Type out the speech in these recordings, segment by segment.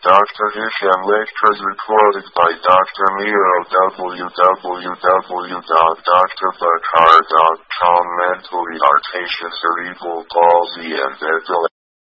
Dr. Hisham lectures recorded by Dr. Miro www.drbakar.com Mental retardation, cerebral palsy and epilepsy.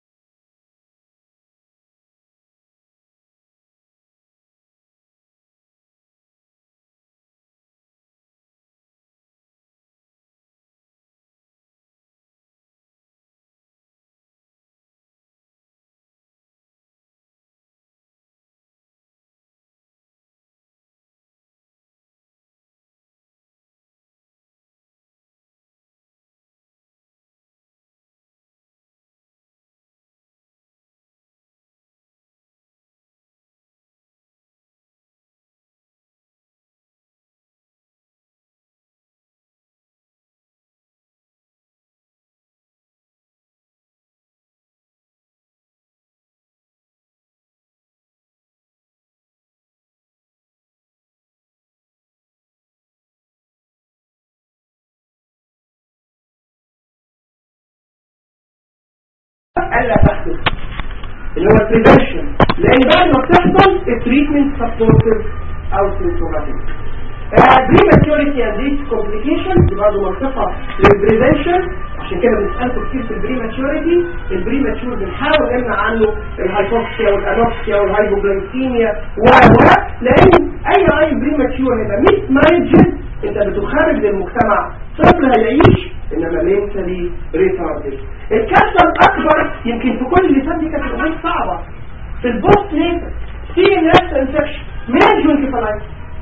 الا تحدث اللي هو البريفنشن لان بعد ما بتحصل التريتمنت سبورتيف او سيمتوماتيك بريماتيوريتي اند ديس كومبليكيشن دي برضه منطقه للبريفنشن عشان كده بنسالكم كتير في البريماتيوريتي البريماتيور بنحاول نمنع عنه الهايبوكسيا والانوكسيا والهايبوجلايسيميا و و لان اي اي بريماتيور هيبقى ميس مانجد انت بتخرج للمجتمع طفل هيعيش انما منتلي ريتاردد الكارثه الاكبر يمكن في كل اللي فات دي كانت الامور صعبه في البوست نيتال سي ان اس انفكشن مانجو انكفالايتس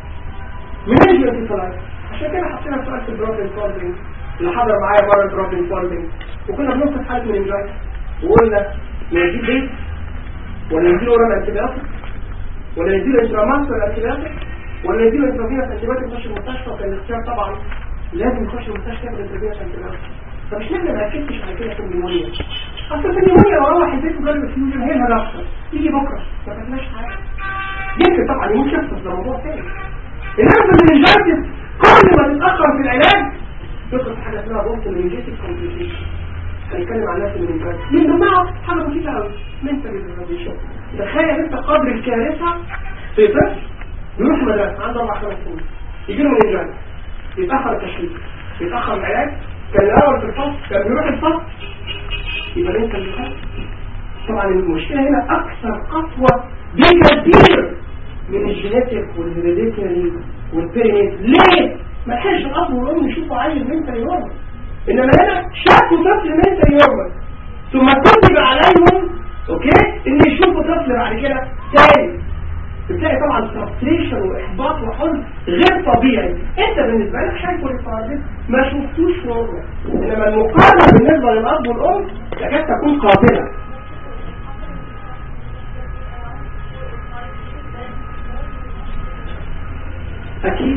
مانجو انكفالايتس عشان كده حطينا سؤال في البروبلم سولفنج اللي حضر معايا مره البروبلم سولفنج وكنا بنوصف حاله من انجايت وقلنا نجيب بيت ولا نديله اورال انتبيوتيك ولا نديله انتراماسكول انتبيوتيك ولا نديله انترافينوس انتبيوتيك يخش المستشفى وكان الاختيار طبعا لازم يخش المستشفى ياخد انترافينوس انتبيوتيك فمش احنا ما ركزتش على كده في النيمونيا اصل في النيمونيا لو روح البيت وجرب الفيوجن هي الهدف يجي بكره ما فاتناش حاجه يمكن طبعا يموت شخص ده موضوع تاني انما في الانجايتس كل ما تتاخر في العلاج تدخل في حاجه اسمها بوست الانجيتيك كومبليكيشن هنتكلم عن نفس الانجايتس من ضمنها حاجه بسيطه قوي منتال ريزرفيشن تخيل انت قدر الكارثه في طفل بيروح مدرسه عنده اربع خمس سنين يجي له انجايتس يتاخر التشخيص يتاخر العلاج كان الاول في الفصل كان بيروح الفصل يبقى انت اللي خد طبعا المشكله هنا اكثر قسوه بكثير من الجينيتيك والهيريديتري والبيرينيت ليه ما لحقش الاب والام يشوفوا عيل منتال يورمال انما هنا شافوا طفل منتال يورمال ثم كتب عليهم اوكي ان يشوفوا طفل بعد كده تاني بتلاقي طبعا فرستريشن واحباط وحزن غير طبيعي انت بالنسبه لك شايفه الفراديس ما شفتوش نورمال انما المقارنه بالنسبه للاب والام تكاد تكون قاتله اكيد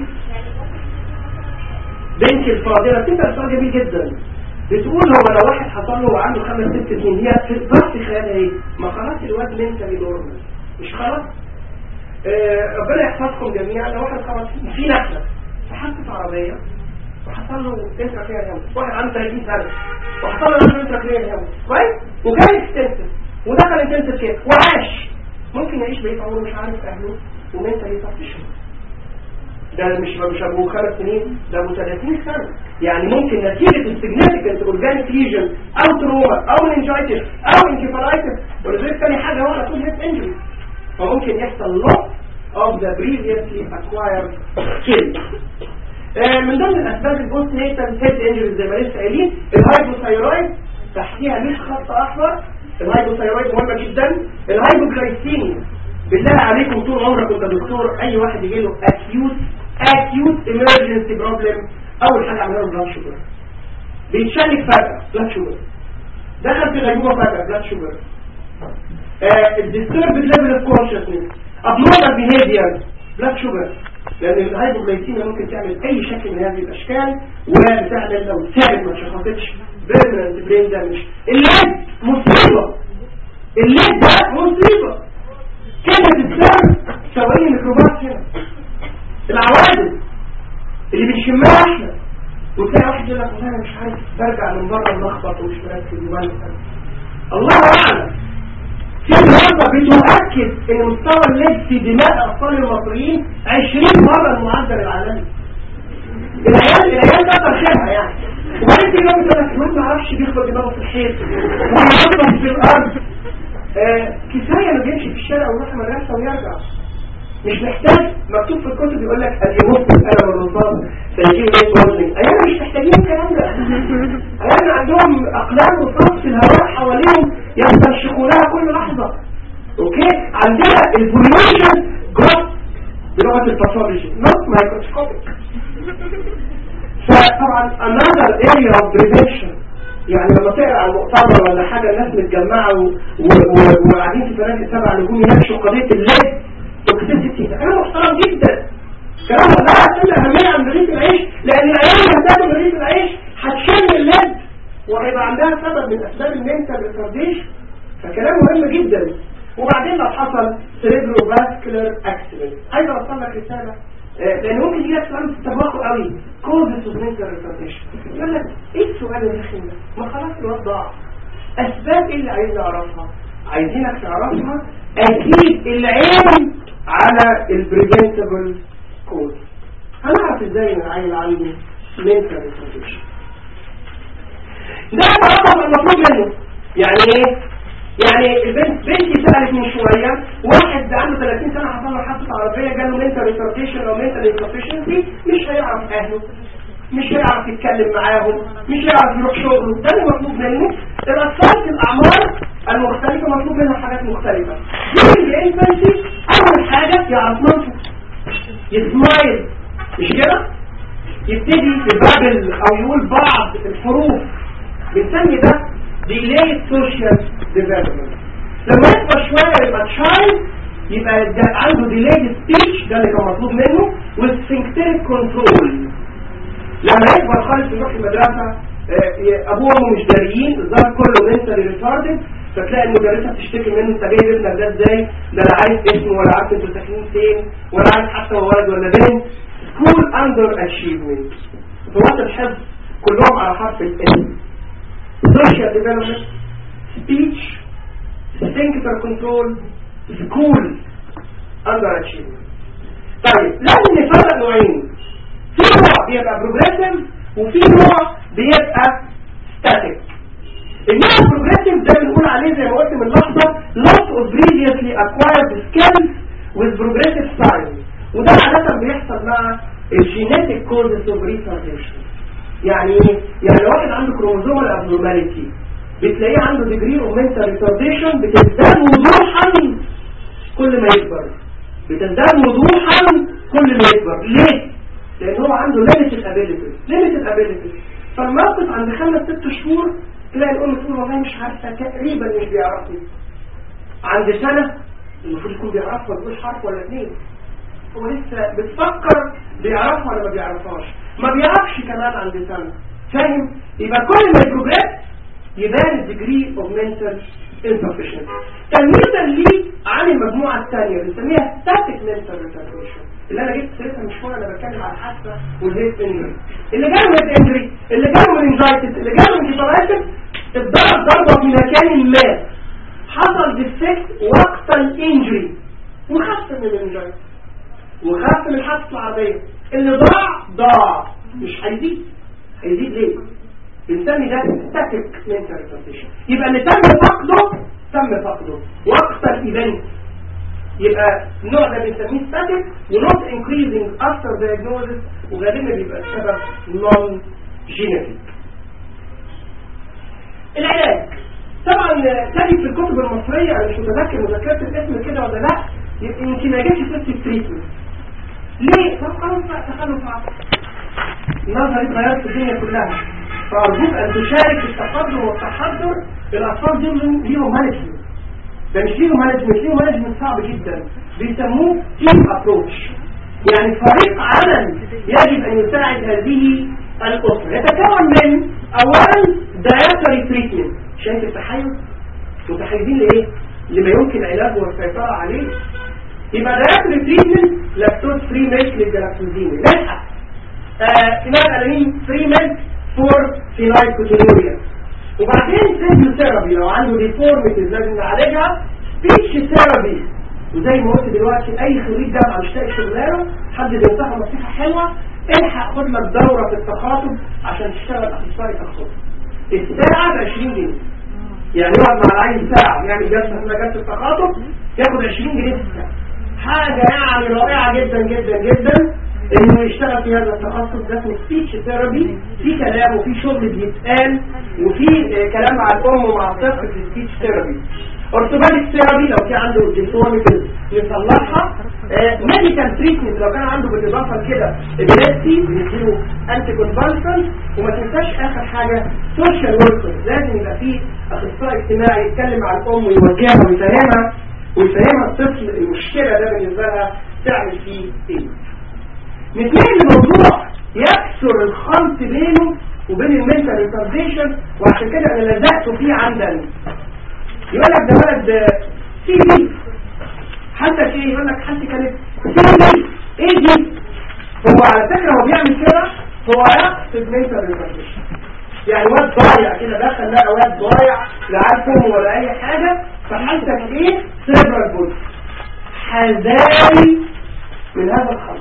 بنت الفاضله بتبقى سؤال جميل جدا بتقول هو لو واحد حصل له وعنده خمس ست سنين هي في ضغط خيالها ايه ما خلاص الواد منتلي نورمال مش خلاص آه ربنا يحفظكم جميعا لو واحد خلاص في نحله فحطت عربيه وحصل له انتراكريال هيموت واحد عنده 30 سنه وحصل له انتراكريال هيموت كويس وكان اكستنسيف ودخل انتنسيف كير وعاش ممكن يعيش بقيه عمره مش عارف اهله ومنتلي طفشه ده مش مش ابو خمس سنين ده ابو 30 سنه يعني ممكن نتيجه السيجنيفيكانت اورجانيك ليجن او تروما او منجايتس او انكفالايتس ولذلك تاني حاجه هو على طول هيد انجري فممكن يحصل loss of the previously acquired skill آه من ضمن الاسباب البوست نيتال هيد انجري زي ما لسه قايلين الهايبوثايرويد تحتيها 100 خط احمر الهايبوثايرويد مهمه جدا الهايبوجلايسيميا بالله عليكم طول عمرك انت دكتور اي واحد يجي له acute acute emergency problem اول حاجه عملها له بلاد شوجر بيتشنج فجاه بلاد شوجر دخل في غيبوبه فجاه بلاد شوجر الديستربد ليفل اوف كونشسنس abnormal behavior بلاد شوجر لان الهايبوغلايسيميا ممكن تعمل اي شكل من هذه الاشكال وبتعمل لو ثابت ما اتشخصتش بيرمننت برين دامج الليد مصيبه الليد ده مصيبه كانت الدم سوائل ميكروبات هنا العوادم اللي بنشمها احنا وتلاقي واحد يقول لك والله انا مش عارف برجع من بره ملخبط ومش مركز وبنسى الله اعلم في النهارده بتؤكد بيؤكد ان مستوى الليد في دماء الاطفال المصريين 20 مره المعدل العالمي العيال العيال ده ترشيحها يعني وبعدين تيجي يوم تقول لك ما اعرفش بيخبط دماغه في الحيط ويخبط في الارض آه كفايه ما بيمشي في الشارع ويروح المدرسه ويرجع مش محتاج مكتوب في الكتب يقول لك اليهود انا والرصاص سيجيب ليه وزني ايام مش محتاجين الكلام ده ايام عندهم اقلام رصاص في الهواء حواليهم يستنشقونها كل لحظه اوكي عندنا البوليوشن جروث بلغه الباثولوجي نوت مايكروسكوبيك فطبعا another area of prevention يعني لما تقرا على مؤتمر ولا حاجه الناس متجمعه و- و- و- وقاعدين في فنادق سبع نجوم يناقشوا قضيه الليد توكسيسيتي ده كلام محترم جدا كلام لا يقل اهميه عن رغيف العيش لان العيال اللي هتاكل رغيف العيش هتشم الليد وهيبقى عندها سبب من اسباب المنتال ريتارديشن فكلام مهم جدا وبعدين لو حصل سيريبرو فاسكولار اكسيدنت عايز اوصل لك رساله آه، لان ممكن يجي لك سؤال تتباقوا قوي كوزس اوف منتال ريتارديشن يقول لك ايه السؤال الرخم ده؟ ما خلاص الواد ضاع اسباب ايه اللي عايز نعرفها عايزينك تعرفها اكيد العين على البريفنتبل كوز هنعرف ازاي ان العيل عنده منتال ريتارديشن ده طبعا المطلوب منه يعني ايه يعني البنت بنتي سألت من شوية واحد عنده 30 سنة حصل له حادثة عربية جاله منتال ريتارديشن او منتال انسفشنسي مش هيعرف اهله مش هيعرف يتكلم معاهم مش هيعرف يروح شغله ده اللي مطلوب منه الاطفال في الاعمار المختلفة مطلوب منها حاجات مختلفة دي الانفانسي اول حاجة يعرف نفسه يسمايل مش كده يبتدي يبابل او يقول بعض الحروف بنسمي ده delayed social development لما يكبر شوية يبقى child يبقى ده عنده delayed speech ده اللي كان مطلوب منه والسنكتين كنترول لما يكبر خالص يروح المدرسة آه، ي- ابوه وامه مش داريين الظاهر كله mentally retarded فتلاقي المدرسة بتشتكي منه انت جايب ابنك ده ازاي ده لا عارف اسمه ولا عارف انتوا ساكنين فين ولا عارف حتى هو ولد ولا بنت school under achievement بطولات الحفظ كلهم على حرف الاسم social development speech sphincter control school under achievement طيب لازم نفرق نوعين في نوع بيبقى progressive وفي نوع بيبقى static النوع البروجريسيف ده بنقول عليه زي ما قلت من لحظه loss of previously acquired skills with progressive signs وده عادة بيحصل مع الجينيتك causes of retardation يعني ايه؟ يعني لو واحد عنده كروموزومال abnormality بتلاقيه عنده degree of mental retardation بتزداد وضوحا كل ما يكبر بتزداد وضوحا كل ما يكبر ليه؟ لان هو عنده limited ability limited ability فالموقف عند خمس ست شهور تلاقي الام تقول والله مش عارفه تقريبا مش بيعرفني عند سنه المفروض يكون بيعرفها ويقول حرف ولا اثنين هو لسه بتفكر بيعرفها ولا ما بيعرفهاش ما بيعرفش كمان عند سنه فاهم يبقى كل ما البروجريس يبان الديجري اوف منتال insufficiency تمييزا ليه عن المجموعه الثانيه بنسميها static mental retardation اللي انا جبت سيرتها مش شويه انا بتكلم على الحادثه والهيت انجري اللي جاله هيت انجري اللي جاله مننجايتس اللي جاله انكفالايتس اتضرب ضربه في مكان ما حصل ديفكت وقت الانجري وخف من المننجايتس وخف من الحادثه العربيه اللي ضاع ضاع مش هيزيد هيزيد ليه؟ بنسمي ده static mental retardation يبقى اللي تم فقده تم فقده وقت الايفنت يبقى النوع ده بنسميه static ونوت increasing after diagnosis وغالبا بيبقى السبب non genetic العلاج طبعا تاني في الكتب المصرية انا مش متذكر مذكرة الاسم كده ولا لا يمكن ما جاتش سيرة التريتمنت ليه؟ طب خلاص بقى تخلف عقل النظر اتغيرت في الدنيا كلها فأرجوك أن تشارك في التقدم والتحضر الأطفال دول ليهم مانجمنت ده مش ليهم مانجمنت ليهم مانجمنت صعب جدا بيسموه تيم ابروتش يعني فريق عمل يجب أن يساعد هذه الأسرة يتكون من أولا dietary treatment شايف التحيز متحيزين لإيه؟ لما يمكن علاجه والسيطرة عليه يبقى dietary treatment لاكتوز فري ميلك للجلاكتوزين نلحق فينال ألمين فري ميلك فور فينايل كوتينوريا وبعدين فيزيوثيرابي لو عنده ديفورميتيز لازم نعالجها سبيتش ثيرابي وزي ما قلت دلوقتي اي خريج جامعه مش لاقي شغلانه حد بينصحه نصيحه حلوه الحق خد لك دوره في التخاطب عشان تشتغل اخصائي تخاطب الساعه ب 20 جنيه يعني يقعد مع العيل ساعه يعمل جلسه اسمها جلسه التخاطب ياخد 20 جنيه في الساعه حاجه يعني رائعه جدا جدا جدا انه يشتغل في هذا التخصص ده اسمه سبيتش ثيرابي في كلام وفي شغل بيتقال وفي آه، كلام مع الام ومع الطفل في السبيتش ثيرابي اورثوبيديك ثيرابي لو في عنده ديسونيبل يصلحها ميديكال تريتمنت لو كان عنده بالاضافه لكده ابيليبسي بنديله انتي كونفالسنت وما تنساش اخر حاجه سوشيال وركر لازم يبقى في اخصائي اجتماعي يتكلم مع الام ويوجهها ويفهمها ويفهمها الطفل المشكله ده بالنسبه لها تعمل فيه ايه نتنقل لموضوع يكسر الخلط بينه وبين المنتال ريتارديشن وعشان كده انا لزقته فيه عندنا يقول لك ده ولد سي بي حتى ايه يقول لك حتى كانت سي بي ايه دي هو على فكره هو بيعمل كده هو يقصد منتال ريتارديشن يعني واد ضايع كده دخل لقى واد ضايع لا عارف امه ولا اي حاجه فحالتك ايه سيرفر بول حذاري من هذا الخلط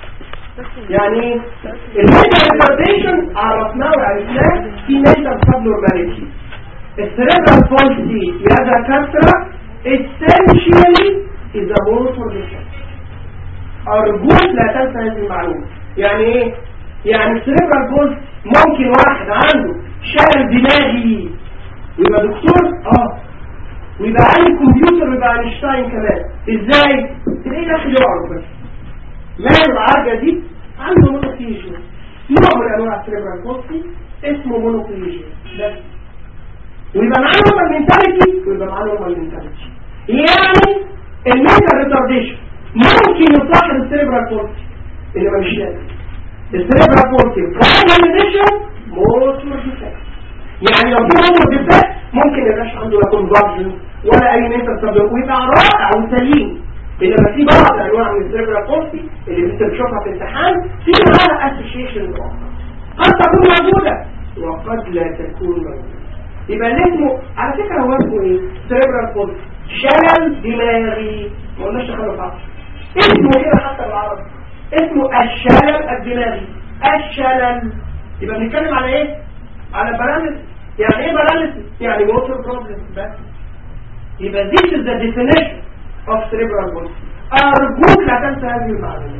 يعني المينتال ريتارديشن عرفناه وعرفناه في مينتال سبنورماليتي السيريبرال بولسي يا دكاتره essentially is a motor defect أرجوك لا تنسى هذه المعلومة يعني ايه؟ يعني السيريبرال بولس ممكن واحد عنده شلل دماغي ويبقى دكتور اه ويبقى عالم كمبيوتر ويبقى اينشتاين كمان ازاي؟ تلاقيه داخل يقعد بس ماله العرجة دي عنده مونوفيجيا نوع من انواع السيريبرال بولسي اسمه مونوفيجيا بس ويبقى معاه نورمال منتاليتي ويبقى معاه نورمال منتاليتي يعني الميتال ريتارديشن ممكن يصاحب السيريبرال بولسي انما مش لازم السيريبرال بولسي برايمري ديشن موتور ديفكت يعني لو في موتور ديفكت ممكن ما يبقاش عنده لا كونفرجن ولا اي ميتال سبب ويبقى رائع وسليم انما في بعض انواع من السيريبرال بولسي اللي انت بتشوفها في امتحان في معاها اسوشيشن قد تكون موجوده وقد لا تكون موجوده يبقى اللي اسمه على فكرة هو اسمه ايه سيريبرال بولس شلل دماغي ما قلناش خلاص عصر اسمه كده حتى بالعربي اسمه الشلل الدماغي الشلل يبقى بنتكلم على ايه على باراليس يعني ايه باراليس يعني موتور بروبلم بس يبقى this is the definition of cerebral palsy ارجوك لا تنسى هذه المعلومه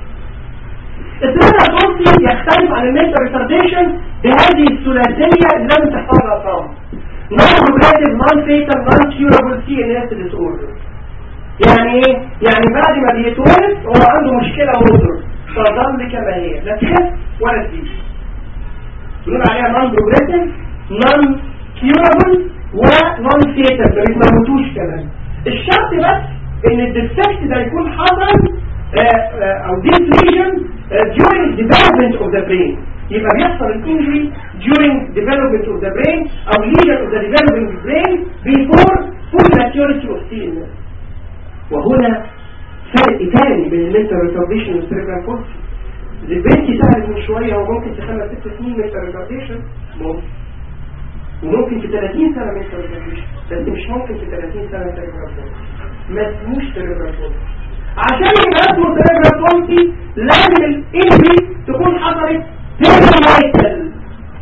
السيريبرال بولسي يختلف عن المنتال ريتارديشن بهذه الثلاثيه اللي لازم تحفظها طبعا نون بروجريتيف نون فيتال نون كيورابل سي ان اس ديسوردر يعني ايه يعني بعد ما بيتولد هو عنده مشكله موتور تظل كما هي لا تخف ولا تزيد بنقول عليها نون بروجريتيف نون كيورابل ونون فيتال ما بيتموتوش كمان الشرط بس ان الديفكت ده يكون حصل او this lesion uh, during development of the brain يبقى بيحصل الانجري during development of the brain او lesion of the developing brain before full maturity of CNS وهنا فرق ثاني بين المنتال ريتارديشن والسيريبرال بولسي البنت سهل من شويه وممكن تخلى ست سنين منتال ريتارديشن ممكن وممكن في 30 سنه منتال ريتارديشن بس مش ممكن في 30 سنه سيريبرال بولسي ما اسموش سيريبرال بولسي عشان يبقى اسمه سيريبرال بولسي لازم الانجري تكون حصلت بيرمايتال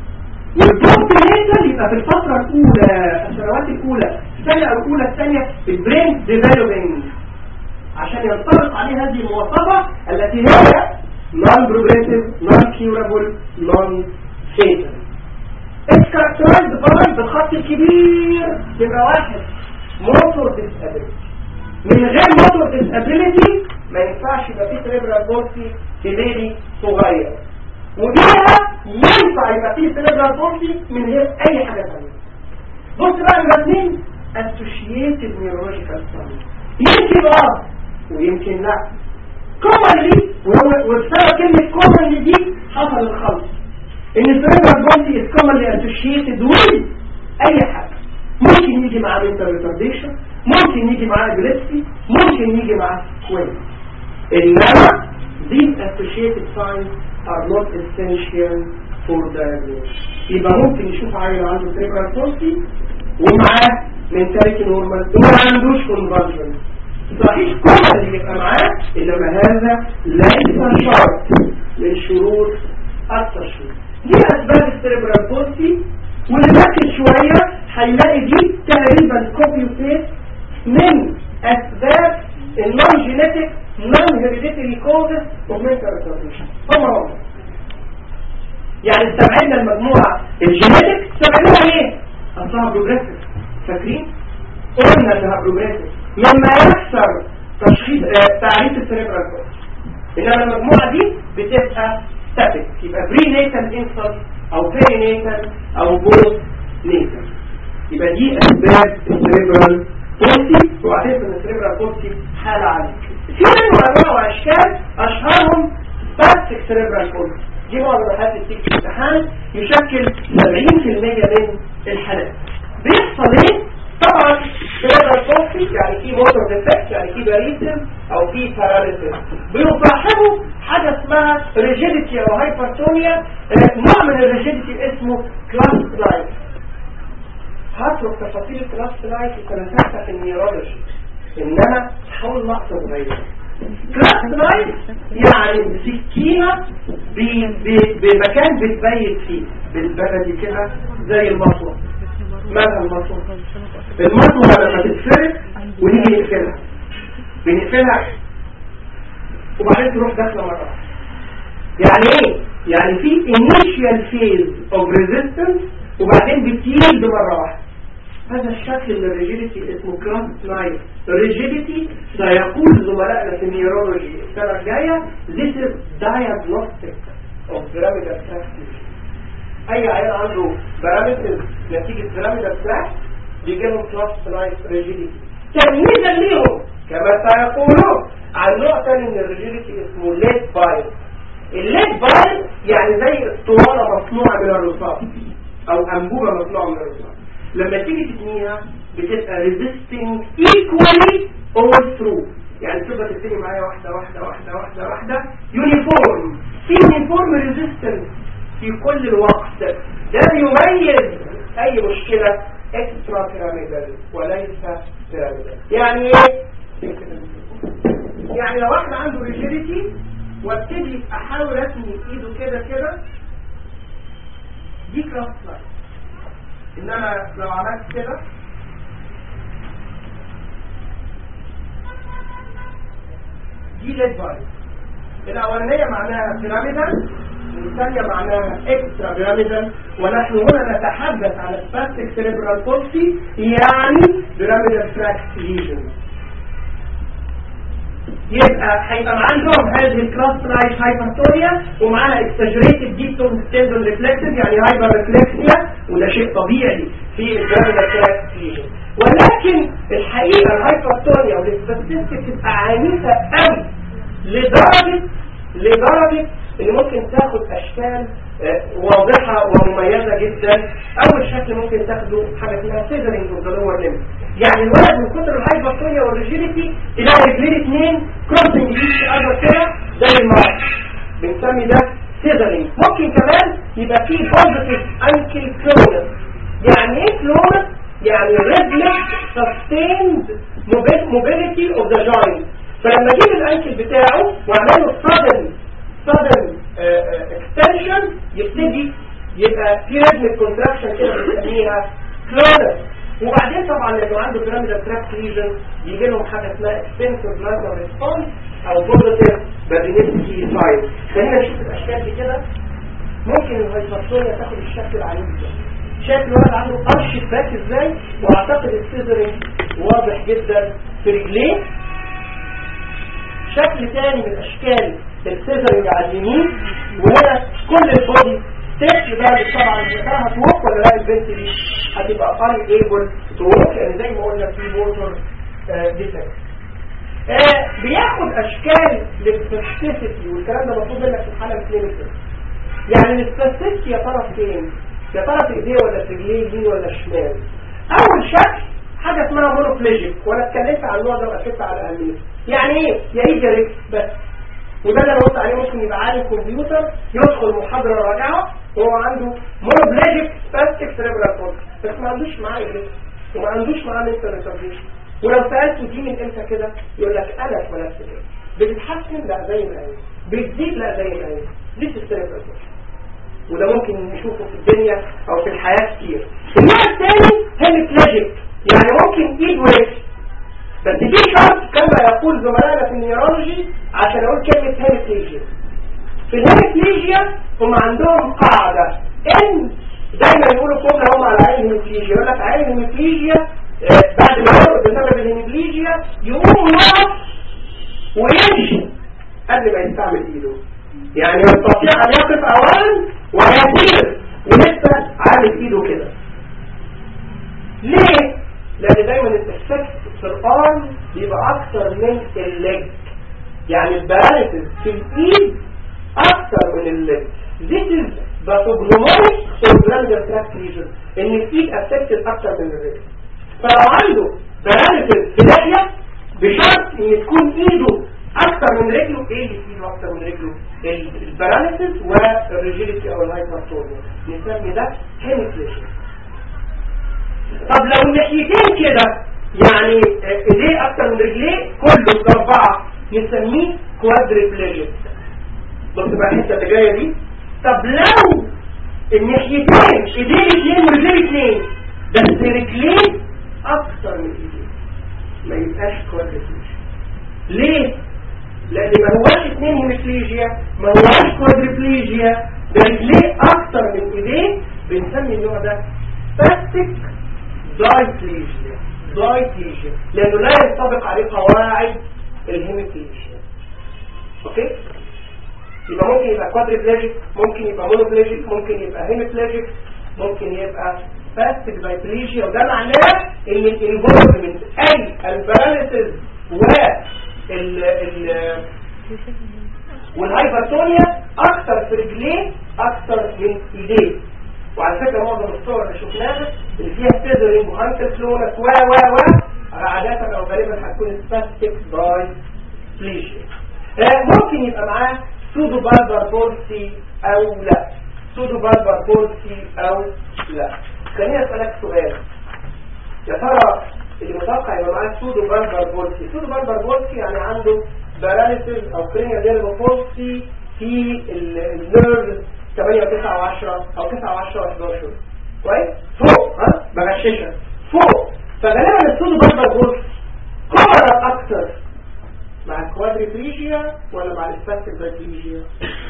والبوست ميتال يبقى في الفترة الأولى السنوات الأولى السنة الأولى الثانية البرين ديفلوبينج عشان ينطبق عليه هذه المواصفة التي هي non progressive non curable non fatal It's characterized by بالخط الكبير يبقى واحد motor disability من غير motor disability ما ينفعش يبقى فيه cerebral palsy في بيبي صغير وبيها ينفع يبقى فيه cerebral palsy من غير اي حاجة ثانيه بص بقى الاثنين associated neurological signs يمكن اه ويمكن لا commonly وبسبب كلمة commonly دي حصل الخلط ان cerebral palsy is commonly associated with اي حاجة ممكن يجي معاه mental retardation ممكن يجي معاه epilepsy ممكن يجي معاه square انما these associated signs are not essential for diagnosis يبقى ممكن يشوف عيل عنده cerebral palsy ومعاه mentality normal وما عندوش convulsion صحيح كل اللي يبقى معاه انما هذا ليس شرط من شروط التشخيص دي اسباب السيربرال بولسي واللي مركز شويه هيلاقي دي تقريبا كوبي وبيست من اسباب النون جينيتك نون هيريديتري كوزز اوف منتال ريتارديشن هم هم يعني استبعدنا المجموعه الجينيتك استبعدناها ليه؟ اصلها بروجريسيف فاكرين؟ قلنا انها بروجريسيف لما يكسر تشخيص آه، تعريف السيريبرال كوزز انما المجموعه دي بتبقى ستاتيك يبقى بري نيتال انسل او بيري نيتال او بوست نيتال يبقى دي اسباب السيريبرال بولسي وعرفت ان السيريبرال بولسي حاله عاليه في منه انواع واشكال اشهرهم باستيك سيريبرال بولسي دي معظم الحالات اللي بتيجي في الامتحان يشكل 70% من الحالات بيحصل ايه؟ طبعا سيريبرال بولسي يعني في موتور ديفكت يعني في باريزم او في باراليزم بيصاحبه حاجه اسمها ريجيديتي او هايبرتونيا نوع من الريجيديتي اسمه كلاس لايف هترك تفاصيل الكلاس لايف وكلمتها في النيورولوجي انما حاول لقطه صغيره كلاس لايف يعني سكينه ب- ب- بمكان بتبيت فيه بالبلدي كده زي المطوه مالها المطوه المطوه لما تتفرق ونيجي نقفلها بنقفلها وبعدين تروح داخله مره واحدة. يعني ايه يعني في initial phase of resistance وبعدين بتيجي مرة واحدة هذا الشكل من الريجيديتي اسمه كلاس لايف ريجيديتي سيقول زملائنا في النيورولوجي السنة الجاية this is diagnostic of pyramidal fracture اي عيان عنده بارامترز نتيجة pyramidal fracture بيجي لهم كلاس لايف ريجيديتي تمييزا ليهم كما سيقولون عن نوع ثاني من الريجيديتي اسمه ليد بايل الليد بايل يعني زي اسطوانة مصنوعة من الرصاص او انبوبة مصنوعة من الرصاص لما تيجي تبنيها بتبقى resisting equally all through يعني تبقى تبتدي معايا واحدة واحدة واحدة واحدة واحدة يونيفورم في يونيفورم ريزيستنس في كل الوقت ده بيميز اي مشكلة اكسترا بيراميدال وليس بيراميدال يعني ايه؟ يعني لو واحد عنده ريجيديتي وابتدي احاول اتني ايده كده كده دي كلاس لاين انما لو عملت كده دي ليد باي الاولانيه معناها بيراميدال والثانيه معناها اكسترا بيراميدال ونحن هنا نتحدث عن سباستيك سيريبرال بولسي يعني بيراميدال تراكت ليجن يبقى هيبقى عندهم هذه الكلاس لايت هايبرتونيا ومعاها اكستاجريتد ديب تندون ريفلكسز يعني هايبر ريفلكسيا وده شيء طبيعي في الجرافيدا تراك ليجن ولكن الحقيقه الهايبرتونيا والاستاتستيك تبقى عنيفه قوي لدرجه لدرجه ان ممكن تاخد اشكال آه، واضحة ومميزة جدا اول شكل ممكن تاخده حاجة اسمها سيزرينج اوف ذا لور ليمب يعني الولد من كتر الهايبرتونيا والريجيديتي تلاقي رجلين اثنين كروسنج ايش اذر كده زي المرض بنسمي ده سيزرينج ممكن كمان يبقى فيه بوزيتيف انكل كلونس يعني ايه كلونس يعني ريفلكس سستيند موبيليتي اوف ذا جوينت فلما اجيب الانكل بتاعه واعمل له sudden sudden اكستنشن يبتدي يبقى في ريزم كونتراكشن كده بنسميها كلونس وبعدين طبعا لو عنده بيراميدال تراك ليجن بيجي لهم حاجه اسمها اكستنسيف بلازما ريسبونس او بوزيتيف بادينيستي سايد خلينا نشوف الاشكال دي كده ممكن الهايبرتونيا تاخد الشكل العجيب ده شايف الولد عنده قرش باك ازاي واعتقد السيزرينج واضح جدا في رجليه شكل تاني من اشكال السيزرينج على اليمين وهنا كل البودي تيست ده طبعا الذكرى هتوك ولا لا البنت دي هتبقى قال ايبل توك يعني زي ما قلنا في موتور ديفكت آه بياخد اشكال للسبيسيفيتي والكلام ده مطلوب منك في الحاله الكلينيكال يعني السبيسيفيتي يا ترى فين يا ترى في ايديه ولا في رجليه يمين ولا شمال اول شكل حاجه اسمها مونوبليجيك وانا اتكلمت عن النوع ده واكدت على اهميته يعني ايه يا ايد يا رجل بس وده اللي انا قلت عليه ممكن يبقى عالم كمبيوتر يدخل محاضره راجعه وهو عنده مونوبليجيك سباستيك سيريبرال كورتكس بس ما عندوش معاه ايه وما عندوش معاه لسه ريتارديشن ولو سالته دي من امتى كده يقول لك انا اتولدت كده بتتحسن لا زي ما هي بتزيد لا زي ما هي دي السيريبرال وده ممكن نشوفه في الدنيا او في الحياه كتير النوع الثاني هيميبلاجيك يعني ممكن ايد ورجل بس في شرط كما يقول زملائنا في النيورولوجي عشان اقول كلمه هيميبلاجيا في الهيميبلاجيا هم عندهم قاعده ان دايما يقولوا كلمه هم على عين الهيميبلاجيا يقول لك عين الهيميبلاجيا آه، بعد ما يقعد بسبب الهيميبلاجيا يقوم يقف ويمشي قبل ما يستعمل ايده يعني يستطيع ان يقف اولا ويسير ولسه عامل ايده كده ليه؟ لان دايما الافكت في الارم بيبقى اكتر من الليج يعني الباراليسيس في الايد اكتر من الليج This is pathognomonic or glandular tract lesion ان الايد affected اكتر من الرجل فلو عنده باراليسيس في لحيه بشرط ان تكون ايده اكتر من رجله ايه اللي في ايده اكتر من رجله الباراليسيس والريجيليتي او الهايبرتونيا نسمي ده هيميفليشن طب لو الناحيتين كده يعني ايديه اكتر من رجليه كله اربعه نسميه كوادريبليجيك بص بقى الحته اللي جايه دي طب لو الناحيتين ايديه اثنين ورجليه اثنين بس رجليه اكتر من ايديه ما يبقاش كوادريبليجيك ليه؟ لان ما هواش اثنين هيميبليجيا ما هواش كوادريبليجيا ده رجليه اكتر من ايديه بنسمي النوع ده سباستيك دايبليجيا دايبليجيا لانه لا ينطبق عليه قواعد الهيميبليجيا اوكي يبقى ممكن يبقى كوادريبليجيك ممكن يبقى مونوبليجيك ممكن يبقى هيميبليجيك ممكن يبقى سباستيك دايبليجيا وده معناه ان الانفولفمنت اي الباراليسيس و ال ال والهايبرتونيا اكتر في رجليه اكتر من ايديه وعلى فكره معظم الصور اللي شفناها اللي فيها تيزرينج وانكل فلونس و و و عاده او غالبا هتكون سباستيك باي بليجيا ممكن يبقى معاه سودو بالبر بولسي او لا سودو بالبر بولسي او لا خليني اسالك سؤال يا ترى اللي متوقع يبقى معاه سودو بالبر بولسي سودو بالبر بولسي يعني عنده باراليسيس او كرينيال نيرف بولسي في النيرف 8 و9 و10 او 9 و10 و11 كويس فوق ها بغششها فوق فغالبا السودو بالبر بولسي كبر اكتر مع الكوادريبليجيا ولا مع السباستيك دايبليجيا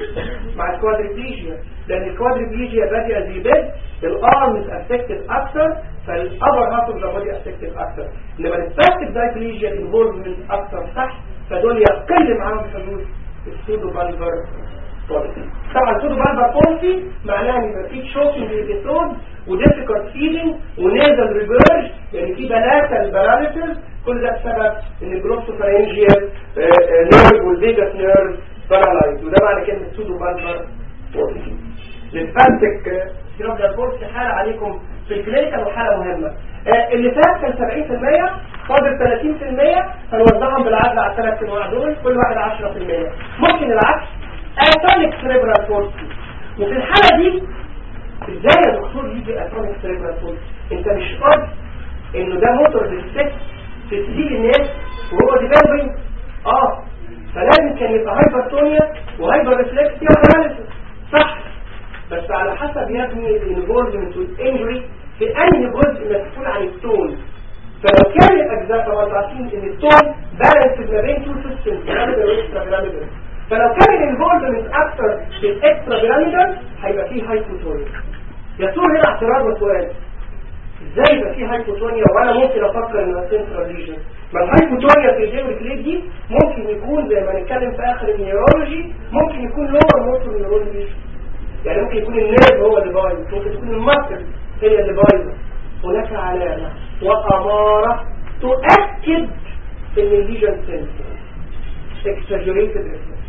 مع الكوادريبليجيا لان الكوادريبليجيا بادئه زي بد الارمز افكتد اكتر فالابر هاف اوف ذا بودي افكتد اكتر انما السباستيك دايبليجيا انفولفمنت اكتر تحت فدول يقل معاهم حدوث السودو بالبر بوليسي طبعا السودو بالبر بوليسي معناها ان يبقى في شوكينج للجسود وديفيكولت فيدنج ونيزل ريفيرج يعني في بلاتا الباراليسيس كل ده بسبب ان الجلوسوفرينجيال نيرف والفيجاس نيرف بارالايز وده معنى كلمه سودو بالبر بوليسي للفانتك سيروبيال بوليسي حاله عليكم في الكلينيكال وحاله مهمه آه اللي فات كان 70% فاضل 30% هنوزعهم بالعدل على الثلاث انواع دول كل واحد 10% ممكن العكس اتونيك سيريبرال بوليسي وفي الحاله دي ازاي يا دكتور يجي اتونيك سيريبرال بوليسي انت مش قد انه ده موتور للست في تسيل الناس وهو ديفلوبينج اه فلازم كان يبقى هايبرتونيا وهايبر ريفلكسيا وباراليسيس صح بس على حسب يا ابني الانفولفمنت والانجري في انهي جزء مسؤول عن التون فلو كان الاجزاء طبعا عارفين ان التون بالانس ما بين تو سيستمز بيراميدال واكسترا بيراميدال فلو كان الانفولفمنت اكتر في الاكسترا بيراميدال هيبقى فيه هايبوتونيا يصور هنا اعتراض وسؤال ازاي يبقى فيه هايبوتونيا وانا ممكن افكر ان سنترال ليجن ما الهايبوتونيا في الجيمريك ليد دي ممكن يكون زي ما نتكلم في اخر النيورولوجي ممكن يكون لور موتور نيورولوجي يعني ممكن يكون النيرف هو اللي بايظ ممكن تكون المسل هي اللي بايظه هناك علامه واماره تؤكد ان الليجن سنترال اكسجريتد ريفلكس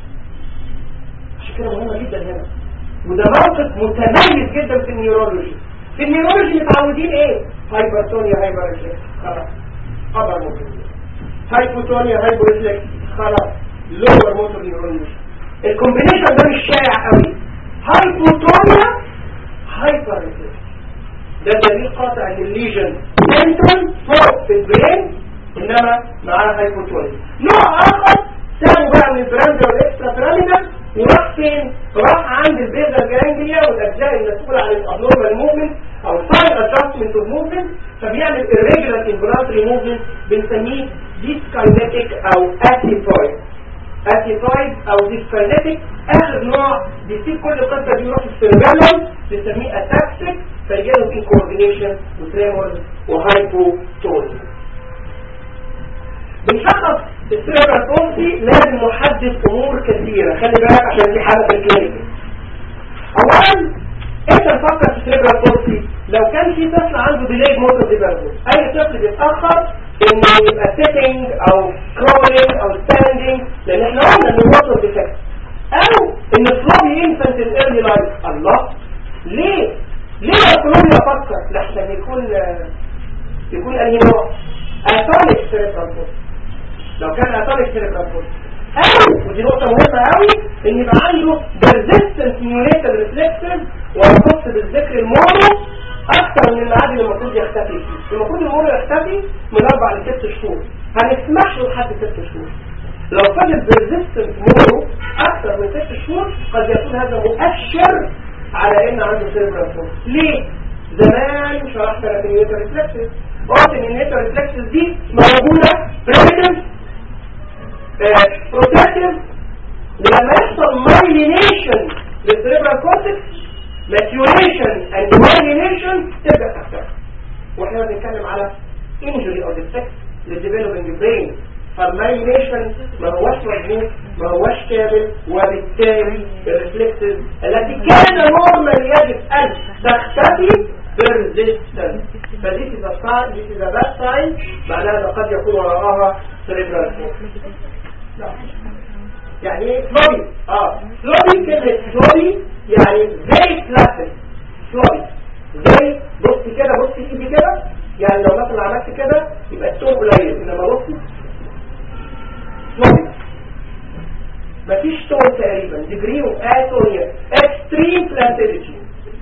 عشان كده مهمه جدا هنا وده موقف متميز جدا في النيورولوجي في النيورولوجي متعودين ايه هايبرتونيا هايبر ريفلكس خلاص ابر موتور هايبوتونيا هايبر ريفلكس خلاص لور موتور نيورولوجي الكومبينيشن ده مش شائع قوي هايبوتونيا هايبر ريفلكس ده دليل قاطع ان الليجن سنترال فوق في البرين انما معاه هايبوتونيا نوع اخر سابوا بقى من البراند والاكسترا بيراميدال وراح فين؟ راح عند البيزا جانجليا والاجزاء المسؤوله عن الابنورمال موفمنت او الفاين ادجستمنت اوف موفمنت فبيعمل irregular involuntary movement بنسميه dyskinetic او acycloid acycloid او dyskinetic اخر نوع بيسيب كل القصه دي يروح السيربيلم بنسميه ataxic فيجيله incoordination وتريمورز وهايبوتونيا بنشخص السيربرال بولسي لازم نحدد امور كثيره خلي بالك عشان دي حاجه في الكلينيك اولا انت تفكر في السيربرال بولسي لو كان في طفل عنده ديلي موتور ديفلوبمنت اي طفل بيتاخر انه يبقى سيتنج او كرولينج او ستاندنج لان احنا قلنا انه موتور ديفكت او ان فلوبي انفنت الايرلي لايف الله ليه ليه الكولوميا افكر لحسن يكون يكون انهي نوع اتونيك سيربرال بولسي لو كان اتونيك سيربرال بولسي او ودي نقطة مهمة قوي ان يبقى عنده persistent neonatal reflexes ويخص بالذكر المورو اكتر من الميعاد اللي المفروض يختفي فيه المفروض المورو يختفي من اربع لست شهور هنسمح له لحد ست شهور لو فضل persistent مورو اكتر من ست شهور قد يكون هذا مؤشر على ان عنده سيربرال بولسي ليه؟ زمان شرحت لك النيوتال ريفلكسز قلت ان النيوتال ريفلكسز دي موجودة primitive بروتكتيف ولما يحصل مايلينيشن للسيربرال كورتكس ماتيوريشن اند مايلينيشن تبدا تختفي واحنا بنتكلم على انجري او ديفكت للديفلوبينج برين فالمايلينيشن ما هوش مظبوط ما هوش كامل وبالتالي الريفلكسز التي كان نورمال يجب ان تختفي persistent فدي is a sign this is a bad sign معناها ان قد يكون وراءها cerebral يعني ايه فلوبي اه فلوبي كلمة فلوبي يعني زي فلاتن فلوبي زي بصي كده بصي ايدي كده يعني لو مثلا عملت كده يبقى التون قليل انما بصي فلوبي مفيش تون تقريبا ديجري اوف اتونيا اكستريم فلاتيليتي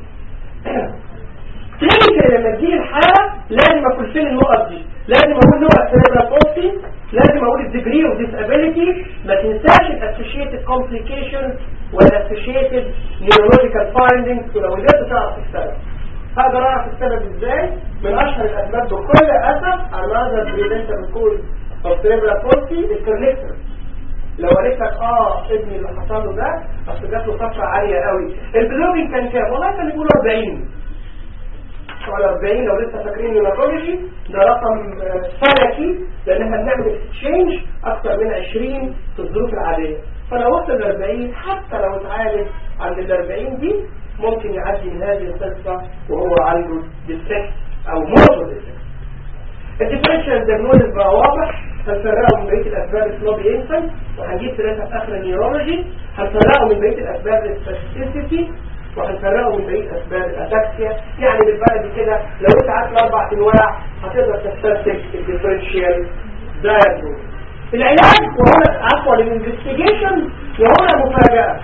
كلينيكال لما تجيلي الحالة لازم اكل فين النقط دي لازم اقول نوع السيربرال بولسي لازم اقول الديجري اوف ديسابيليتي ما تنساش الاسوشيتد كومبليكيشنز والاسوشيتد نيورولوجيكال فايندنجز ولو قدرت تعرف السبب هقدر اعرف السبب ازاي من اشهر الاسباب بكل اسف another preventable cause of cerebral palsy الكونكتور لو قالت لك اه ابني اللي حصل له ده اصل جات له فتره عاليه قوي البلوجين كان كام والله كان بيقول 40 على 40 لو لسه فاكرين نيورولوجي ده رقم فلكي لان احنا بنعمل اكسشينج اكتر من 20 في الظروف العاديه فلو وصل ل 40 حتى لو اتعالج عند ال 40 دي ممكن يعدي من هذه القصه وهو عنده ديفكت او موتور ديفكت الديفرنشال دياجنوز بقى واضح هنفرقه من بقيه الاسباب الفلوبي انفنت وهنجيب ثلاثه في اخر النيورولوجي هنفرقه من بقيه الاسباب السباستيسيتي وهنفرقه من بقيه اسباب الاتاكسيا يعني بالبلدي كده لو انت عارف الاربع انواع هتقدر تستنتج الديفرنشال دايجنوز العلاج وهنا عفوا الانفستيجيشن وهنا مفاجاه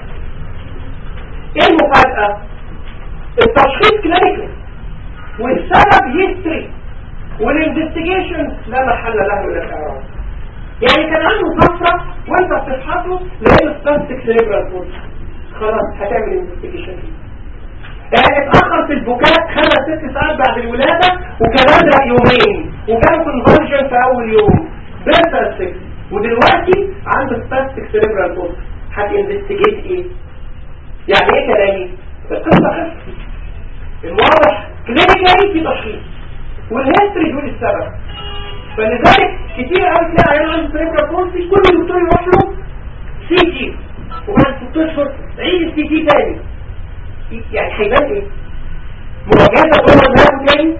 ايه المفاجاه التشخيص كلينيكال والسبب هيستوري والانفستيجيشن لا محل له من الاعراب يعني كان عنده فتره وانت بتفحصه لقيته سباستيك سيريبرال بولس خلاص هتعمل انفستيجيشن يعني اتأخر في البكاء خمس ست ساعات بعد الولادة وكان أزرق يومين وكان كونفولجن في أول يوم بيرفكت ودلوقتي عنده سباستيك سيريبرال بولس هتنفستيجيت ايه؟ يعني ايه كلامي؟ القصة خفت الواضح كلينيكالي في تشخيص والهيستوري يقول السبب فلذلك كتير قوي تلاقي عيال عنده سيريبرال بولسي كل دكتور يروح له سي تي وبعد ست اشهر عيد السي تي تاني يعني هيبان ايه؟ مواجهة جوه دماغه تاني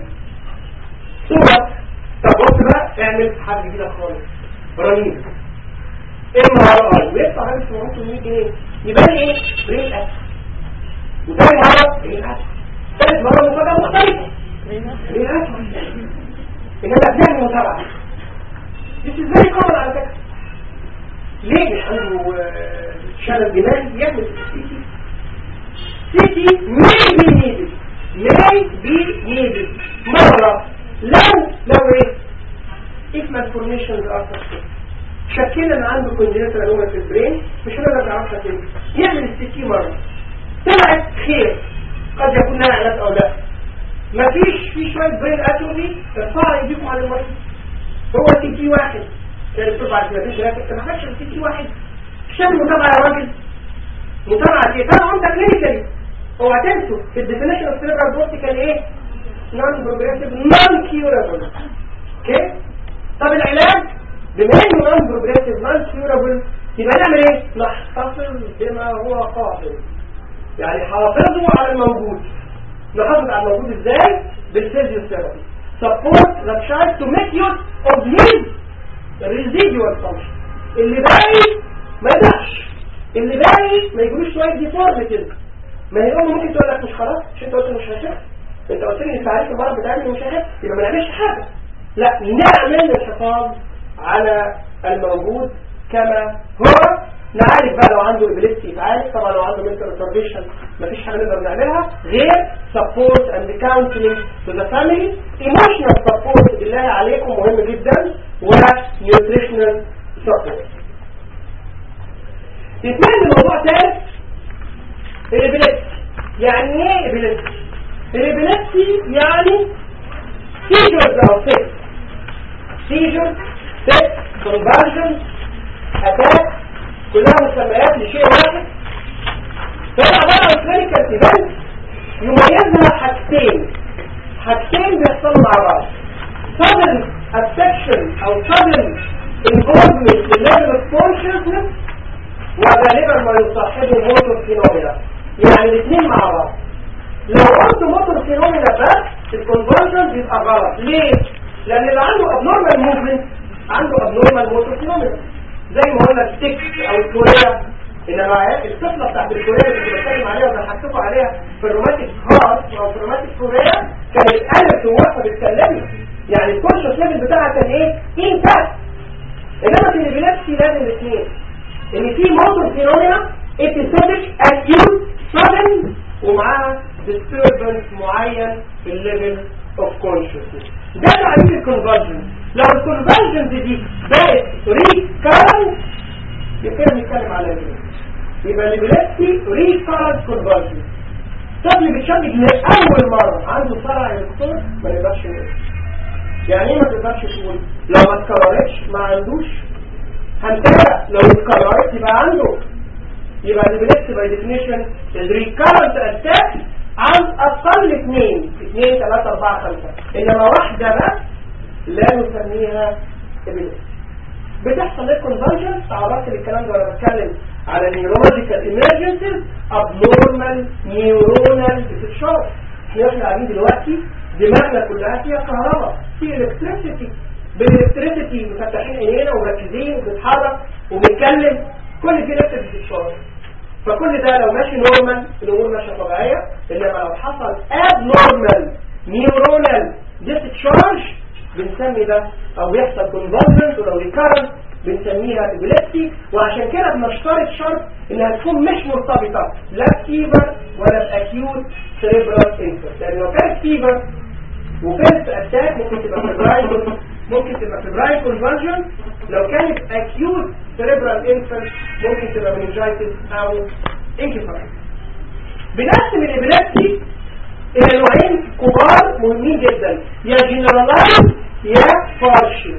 صورة طب بص بقى اعمل حاجة جديدة خالص رنين ام ار اي ويدفع هذا 700 جنيه يبان ايه؟ برين اسف وتاني مرة برين اسف ثالث مرة مفاجأة مختلفة برين اسف انما بنعمل متابعة This is very common على فكرة ليه مش عنده شلل دماغي يعمل سي تي سي تي may be needed may be needed مرة لو لو ايه if malformations are suspected شكلنا ان عنده congenital anomaly في البرين مش هنقدر نعرفها تاني يعمل السي تي مره طلعت خير قد يكون لها علاج او لا مفيش في شويه برين اتروفي ارفعوا ايديكم على المريض هو سي تي واحد كان الدكتور بعد ما فيش علاج ما خدش سي تي واحد شاف متابعه يا راجل متابعه ايه طبعا ده كلينيكالي هو تنسوا في الديفينيشن اوف سيربرال بوست كان ايه نون بروجريسيف نون كيورابل اوكي طب العلاج بما انه نون بروجريسيف نون كيورابل يبقى نعمل ايه نحتفظ بما هو قابل يعني حافظوا على الموجود نحافظ على الموجود ازاي بالفيزيوثيرابي support the child to make use of his residual function اللي باقي ما يضحش اللي باقي ما يجيبوش شويه ديفورميتيز ما هي الام ممكن تقول لك مش خلاص مش انت قلت مش هشخ انت قلت لي تعريف المرض بتاعي مش هشخ يبقى ما نعملش حاجه لا نعمل الحفاظ على الموجود كما هو نعالج بقى لو عنده ابليبسي يتعالج طبعا لو عنده mental retardation مفيش حاجه نقدر نعملها غير support and counseling to the family emotional support بالله عليكم مهم جدا و nutritional support يتنقل لموضوع ثالث الابليبسي يعني ايه ابليبسي الابليبسي يعني seizures او fit seizures fit conversion attack كلها مسميات لشيء واحد فهي عبارة عن كلينيكال ايفنت يميزها حاجتين حاجتين بيحصلوا مع بعض sudden affection او sudden involvement في level of consciousness وغالبا ما يصاحبه موتور فينومينا يعني الاثنين مع بعض لو قلت موتور فينومينا بس الكونفرجن بيبقى غلط ليه؟ لان اللي عنده abnormal movement عنده abnormal موتور فينومينا زي ما قلنا التك او الكوريا انما الطفله بتاعت الكوريا اللي كنت بتكلم عليها وضحكتكم عليها في الروماتيك هارت او في الروماتيك كوريا كانت قلبت وواقفه بتكلمني يعني الكونشس ليفل بتاعها كان ايه؟ انتاكت انما في الابيلابسي لازم الاثنين ان في موتور فينومينا ابيسودك اكيوت sudden ومعاها disturbance معين في الليفل اوف consciousness ده تعريف الكونفرجن لو الكونفرجن دي بقت ريكارنت يبقى بنتكلم على ايه يبقى الابيلابسي ريكارنت كونفرجن طفل بيتشنج لاول مره عنده صرع يا دكتور ما نقدرش نقول يعني ايه ما تقدرش تقول لو ما اتكررتش ما عندوش هنتابع لو اتكررت يبقى عنده يبقى الابيلابسي باي ديفينيشن الريكارنت اتاك عن اقل اثنين اثنين ثلاثة اربعة خمسة انما واحدة بس لا نسميها ابيلابسي بتحصل ايه كونفرجن تعرفت الكلام ده وانا بتكلم على نيورولوجيكال ايمرجنسيز ابنورمال نيورونال ديسشارج احنا احنا قاعدين دلوقتي دماغنا كلها فيها كهرباء في الكتريسيتي بالالكتريسيتي مفتحين عينينا ومركزين وبنتحرك وبنتكلم كل دي نفس ديسشارج فكل ده لو ماشي نورمال الامور ماشيه طبيعيه انما لو حصل ابنورمال نيورونال ديسشارج بنسمي ده او بيحصل كونفولفنت ولو ريكارنت بنسميها ابيليبسي وعشان كده بنشترط شرط انها تكون مش مرتبطه لا فيبر ولا باكيوت سيريبرال انفر لان لو كانت فيبر وكانت اتاك ممكن تبقى فيبرايل ممكن تبقى فيبرايل كونفرجن لو كانت اكيوت سيريبرال انفر ممكن تبقى منجايتس او انكفالايتس بنقسم الابيليبسي الى نوعين كبار مهمين جدا يا جنرالايز يا بارشل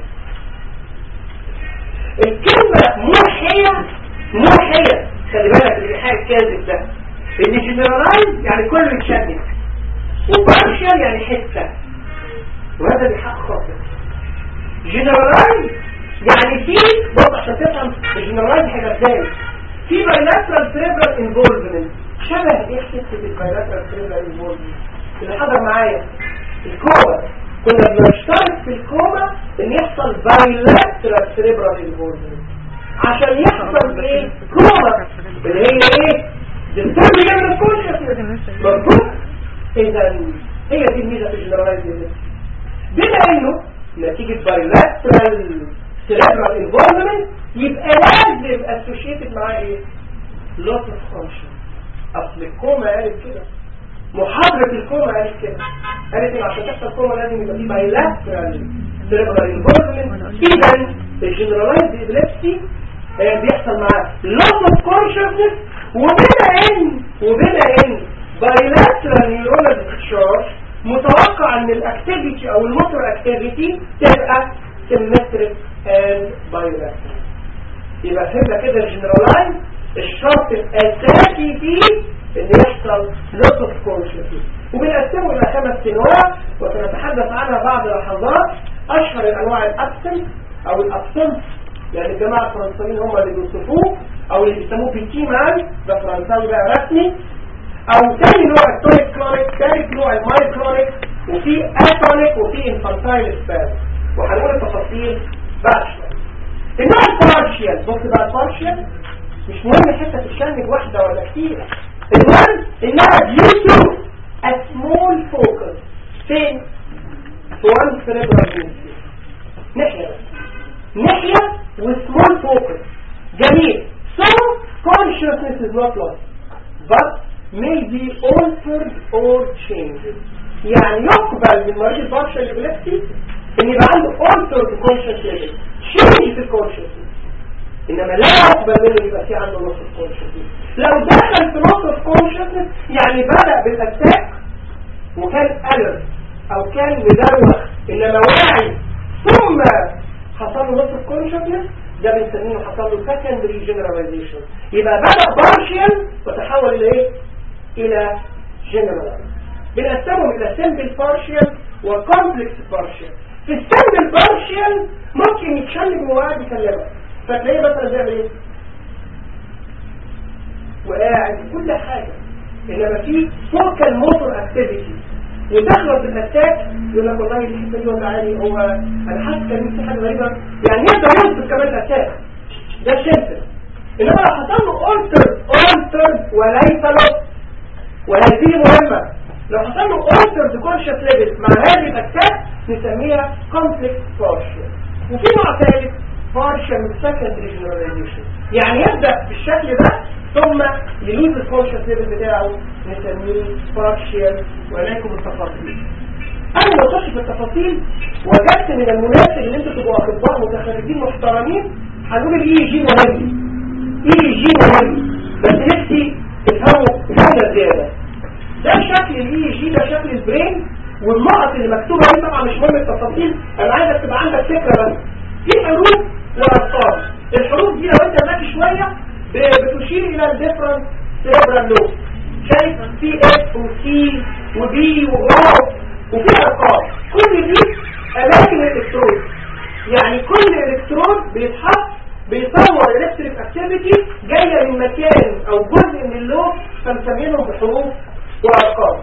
الكلمة موحية موحية خلي بالك اللي حاجة كاذب ده ان جنرالايز يعني كله يتشنج وبارشل يعني حتة وهذا بحق خاطئ جنرالايز يعني في بص عشان تفهم الجنرالايز حاجة ازاي في bilateral cerebral involvement شبه ايه حته البايلاترال cerebral involvement اللي حضر معايا الكوما كنا بنشترط في الكوما ان يحصل bilateral cerebral involvement عشان يحصل ايه كوما اللي هي ايه disturbing level of consciousness مظبوط اذا هي دي الميزه في الجنرالايزيشن بما انه نتيجه bilateral cerebral involvement يبقى لازم associated معاه ايه loss of function اصل الكوما قالت كده محاضرة الكوما قالت كده قالت ان عشان تحصل كوما لازم يبقى فيه bilateral cerebral involvement اذا الجنرالايز ابليبسي بيحصل معاه loss of consciousness وبما ان وبما ان bilateral neuronal discharge متوقع ان الاكتيفيتي او الموتور اكتيفيتي تبقى symmetric and bilateral يبقى فهمنا كده الجنرالايز الشرط الاساسي فيه ان يحصل loss of consciousness وبنقسمه الى خمس انواع وسنتحدث عنها بعد لحظات اشهر الانواع الابسنت او الابسنت يعني الجماعه الفرنسيين هم اللي بيوصفوه او اللي بيسموه بيتي مان ده فرنساوي بقى رسمي او تاني نوع التونيك كلونيك ثالث نوع الماي كلونيك وفي اتونيك وفي انفانتايل سباز وهنقول التفاصيل بعد شويه النوع البارشيال بص بقى البارشيال مش مهم حته تشنج واحده ولا كتير المهم انها due to a small focus فين؟ في one cerebral hemisphere ناحية بس ناحية وسمول focus جميل so consciousness is not lost but may be altered or changed يعني يقبل من مريض البارشل الابلكسي ان يبقى عنده altered conscious level change في الكونشسنس انما لا يقبل منه يبقى في عنده نص الكونشسنس لو دخل في نص الكونشسنس يعني بدأ بالاتاك وكان alert او كان مدروخ انما واعي ثم حصل له نص الكونشسنس ده بنسميه حصل له secondary generalization يبقى بدأ partial وتحول الى ايه الى generalized بنقسمهم الى simple partial وcomplex partial في السمبل partial ممكن يتشنج وقاعد يكلمك فتلاقيه مثلا بيعمل ايه وقاعد كل حاجة انما في فوكال موتور اكتيفيتي ودخلت الاتاك يقول لك والله الحته دي وجعاني هو انا حاسس كان في حاجه غريبه يعني يقدر يوصف كمان الاتاك ده شمس انما لو حصل له اولتر اولتر وليس له وهذه مهمه لو حصل له اولتر كونشس ليفل مع هذه الاتاك نسميها كومبلكس بارشل وفي نوع ثالث بارشل سكندري جنراليزيشن يعني يبدا بالشكل ده ثم يلوز الكونشس ليفل بتاعه نسميه بارشل ولكم التفاصيل انا لو خش في التفاصيل وجدت من المناسب ان انتوا تبقوا اطباء متخرجين محترمين هنقول الاي جي مهم اي جي مهم بس نفسي تفهموا فهمنا زياده ده شكل الاي جي ده شكل البرين والنقط اللي مكتوبه دي طبعا مش مهم التفاصيل انا عايزك تبقى عندك فكره بس في حروف وارقام الحروف دي لو انت ذكي شويه بتشير الى الديفرنت سيربرال لوب شايف في اف وسي وبي وواو وفي ارقام كل دي اماكن الالكترون يعني كل الكترون بيتحط بيصور الكتريك اكتيفيتي جايه من مكان او جزء من اللوب فمسمينهم بحروف وارقام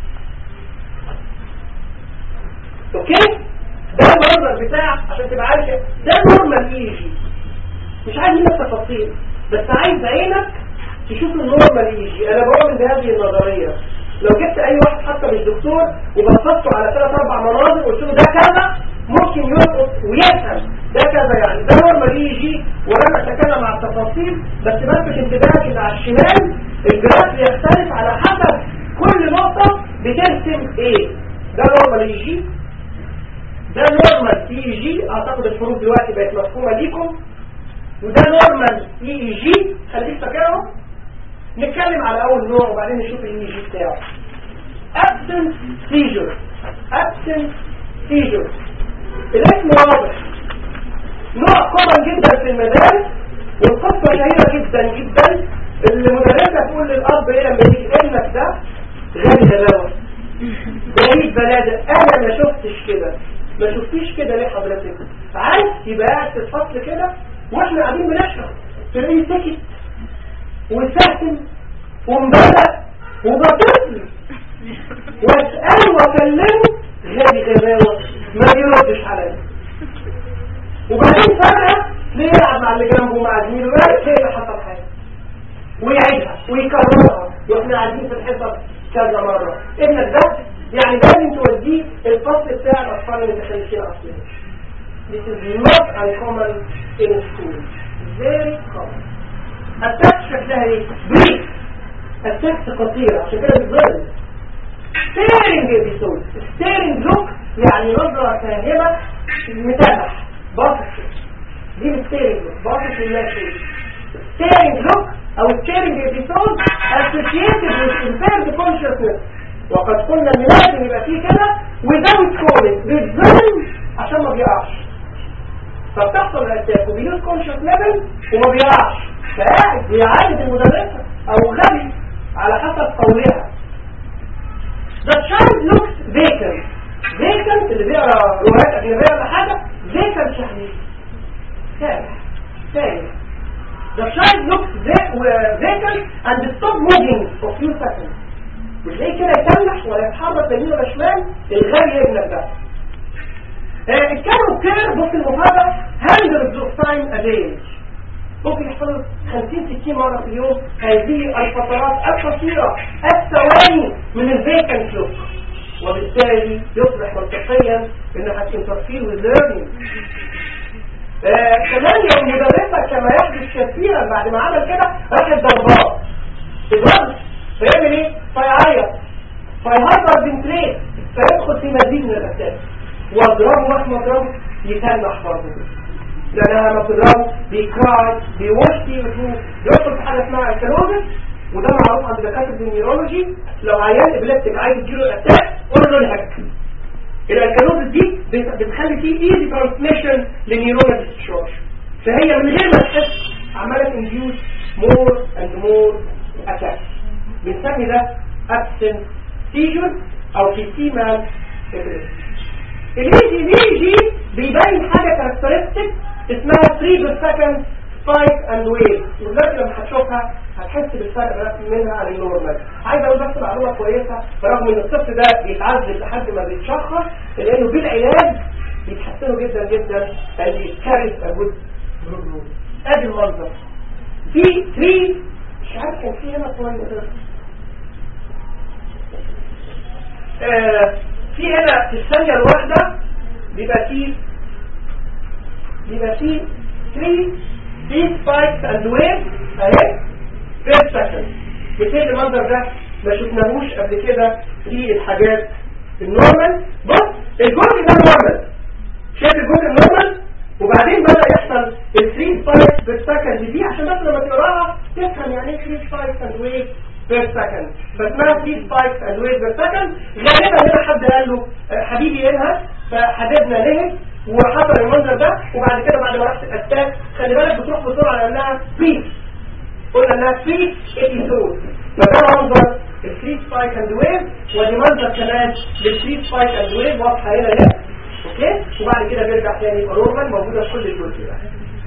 اوكي ده المنظر بتاع عشان تبقى عارف ده نورمال اي جي مش عايز منك تفاصيل بس عايز عينك تشوف النورمال اي جي انا بؤمن بهذه النظريه لو جبت اي واحد حتى مش دكتور وبسطته على ثلاث اربع مناظر وقلت له ده كذا ممكن يرقص ويفهم ده كذا يعني ده نورمال اي جي ولن اتكلم عن التفاصيل بس بلفت انتباهك ان على الشمال الجراف يختلف على حسب كل نقطه بترسم ايه ده نورمال اي جي ده نورمال اي جي اعتقد الحروف دلوقتي بقت مفهومه ليكم وده نورمال اي جي خليك فاكرهم نتكلم على اول نوع وبعدين نشوف الاي جي بتاعه absent seizure absent seizure الاسم واضح نوع كومن جدا في المدارس والقصه شهيره جدا جدا المدرسه تقول للاب ايه لما يجي ابنك ده غبي غباوه بعيد بلادة انا ما شفتش كده ما شفتيش كده ليه حضرتك عايز يبقى قاعد في الفصل كده واحنا قاعدين بنشرح تلاقيه سكت وساكن ومبرق وبطل واسأله واكلمه غبي غباوة ما بيردش عليا وبعدين فجأة بيلعب مع اللي جنبه مع زميله يعرف ايه اللي حصل حاجة ويعيدها ويكررها واحنا قاعدين في الحصص كذا مرة ابنك ده يعني لازم توديه الفصل بتاع الاطفال المتخلفين اصلا This is not uncommon in school. Very common. التكس شكلها ايه؟ بريك التكس قصيرة عشان كده بتظل ستيرنج ابيسود ستيرنج لوك يعني نظرة فاهمة متابح باصص دي الستيرنج باصص للماشي ستيرنج لوك او ستيرنج ابيسود associated with impaired consciousness وقد قلنا ان لازم يبقى فيه كده without calling بالظلم عشان ما بيقعش فبتحصل الاتاك وبيلوز كونشس ليفل وما بيقعش فقاعد بيعاند المدرسه او غبي على حسب قولها The child looks vacant vacant اللي بيقرا روايات اجنبيه ولا حاجه vacant يعني سامح سامح The child looks va- uh, vacant and stop moving for few seconds وتلاقيه كده يتنح ولا يتحرك يمين ولا شمال الغبي ابنك ده آه، الكانوا كير بص المفاجأة hundreds of time a day ممكن يحصل 50 60 مرة في اليوم هذه الفترات القصيرة الثواني من الفيكنت لوك وبالتالي يصبح منطقيا انها تنترفير with learning آه كمان لو المدرسة كما يحدث كثيرا بعد ما عمل كده راحت ضربات الضرب فيعمل ايه؟ فيعيط فيهايبر بنتريت فيدخل في مزيد من الاساس واضربه مهما اضربه يتنح برضه لانها لما بتضربه بيكراي بيوشتي يدخل في حاجه اسمها الكالوزس وده معروف عند دكاتره النيورولوجي لو عيان ابليبتيك عايز يجيله الاتاك قول له الهك الالكالوزس دي بت- بتخلي فيه ايزي ترانسميشن لنيورونال ديستشارج فهي من غير ما تحس عماله تنديوس مور اند مور اتاك بنسمي ده absent seizure او فيتيمال الاي جي جي بيبين حاجه كاركترستيك اسمها 3 بير سكند سبايك اند ويف ودلوقتي لما هتشوفها هتحس بالفرق ده منها عن النورمال عايز اقول بس معلومه كويسه برغم ان الطفل ده بيتعذب لحد ما بيتشخص لانه بالعلاج بيتحسنوا جدا جدا and it carries a good good ادي المنظر في 3 مش عارف كان في هنا كويس آه، في هنا في الثانية الواحدة بيبقى فيه بيبقى فيه 3 3 spikes and waves اهي per second بتلاقي المنظر ده ما شفناهوش قبل كده في الحاجات النورمال بص الجزء ده نورمال شايف الجزء النورمال وبعدين بدأ يحصل ال 3 spikes per second دي عشان بس لما تقراها تفهم يعني ايه 3 spikes and waves per second فاسمها 3 spikes and waves per second غالبا هنا حد قال له آه، حبيبي انها فحبيبنا ليه وحصل المنظر ده وبعد كده بعد ما راحت الاتاك خلي بالك بتروح بسرعه لانها بيس قلنا انها 3 episodes فده منظر ال 3 spike and wave ودي منظر كمان لل 3 spike and wave واضحه هنا ليه اوكي وبعد كده بيرجع تاني يبقى نورمال موجوده في كل الجزء ده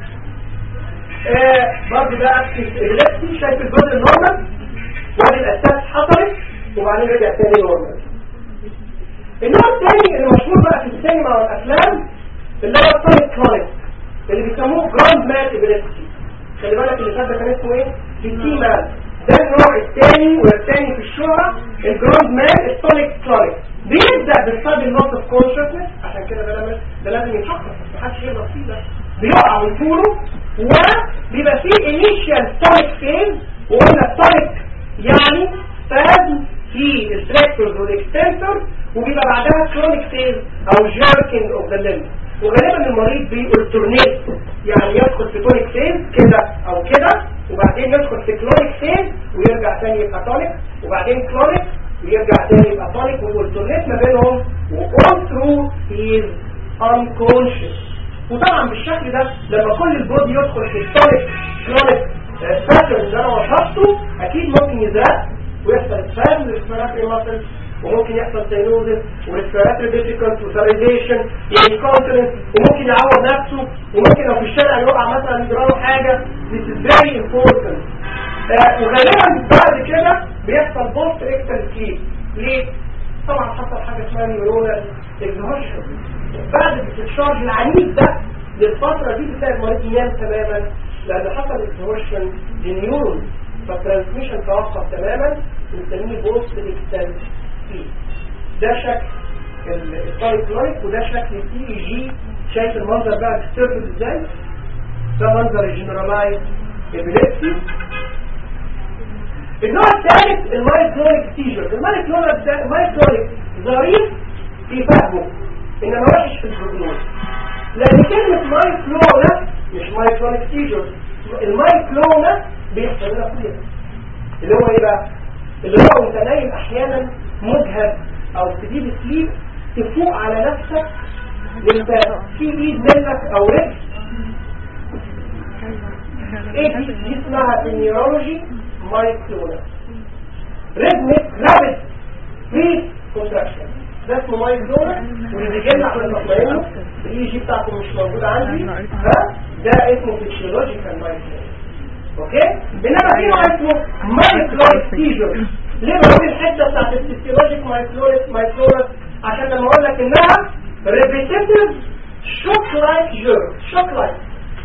آه برضه ده ابلكسي شايف الجزء النورمال وادي الاساس حصلت وبعدين رجع تاني نورمال النوع الثاني اللي مشهور بقى في السينما والافلام اللي هو التونيك كلونيك اللي بيسموه جراند مان ابلكسي خلي بالك اللي فات ده كان اسمه ايه؟ التي مان ده النوع الثاني والثاني في الشهرة الجراند مان التونيك كلونيك بيبدا بالسادن لوس اوف كونشسنس عشان كده ده لازم ده لازم يتحقق محدش يقدر فيه ده بيقع من طوله وبيبقى فيه انيشال تونيك فيز وقلنا التونيك يعني فازم في التراكتورز والاكستنسورز وبيبقى بعدها كرونيك فيز او جيركينج اوف ذا ليمب وغالبا المريض بيقول تورنيت يعني يدخل في تونيك فيز كده او كده وبعدين يدخل في كلونيك فيز ويرجع تاني يبقى تونيك وبعدين كلونيك ويرجع تاني يبقى تونيك والتورنيت ما بينهم وall through he is unconscious وطبعا بالشكل ده لما كل البودي يدخل في التونيك كلونيك باترن اللي انا وصفته اكيد ممكن يزرق ويحصل سفاز للريسبيراتوري ماسل وممكن يحصل سينوزس وريسبيراتوري ديفيكولت وساليزيشن وانكونتنس وممكن يعور نفسه وممكن لو في الشارع يقع مثلا يجراله حاجه this is very important آه وغالبا بعد كده بيحصل بوست اكتر سليب ليه؟ طبعا حصل حاجه اسمها نيورونال اكزهوشن بعد التشارج العنيف ده للفتره دي بتلاقي المريض ينام تماما لان حصل اكزهوشن للنيورون فالترانسميشن توقف تماما بنسميه بوست اكتر سليب ده شكل التايب وده شكل التي اي جي شايف المنظر بقى بيسترفل ازاي ده منظر الجنرالايز ابيليبسي النوع الثالث المايكرونيك سيجر المايكرونيك المايكرونيك ظريف في فهمه انما وحش في البروجنوز لان كلمة مايكلونس مش مايكلونيك سيجر المايكلونس بيحصل لنا كلنا اللي هو ايه بقى اللي هو انت نايم احيانا مجهد او في ديب سليب تفوق على نفسك وانت في ايد منك او رجل ايه دي دي اسمها في النيورولوجي مايكلونس ريزمك رابد فري كونتراكشن ده اسمه مايكلونس واللي بيجي لنا عشان نطمئنه الاي جي بتاعته مش موجود عندي ها ده اسمه فيسيولوجيكال مايكلونس اوكي انما في نوع اسمه مايكلونس سيجر ليه بقول الحته بتاعت الفيسيولوجيك مايكلونس مايكلونس عشان لما اقول لك انها repetitive shock like jerk shock like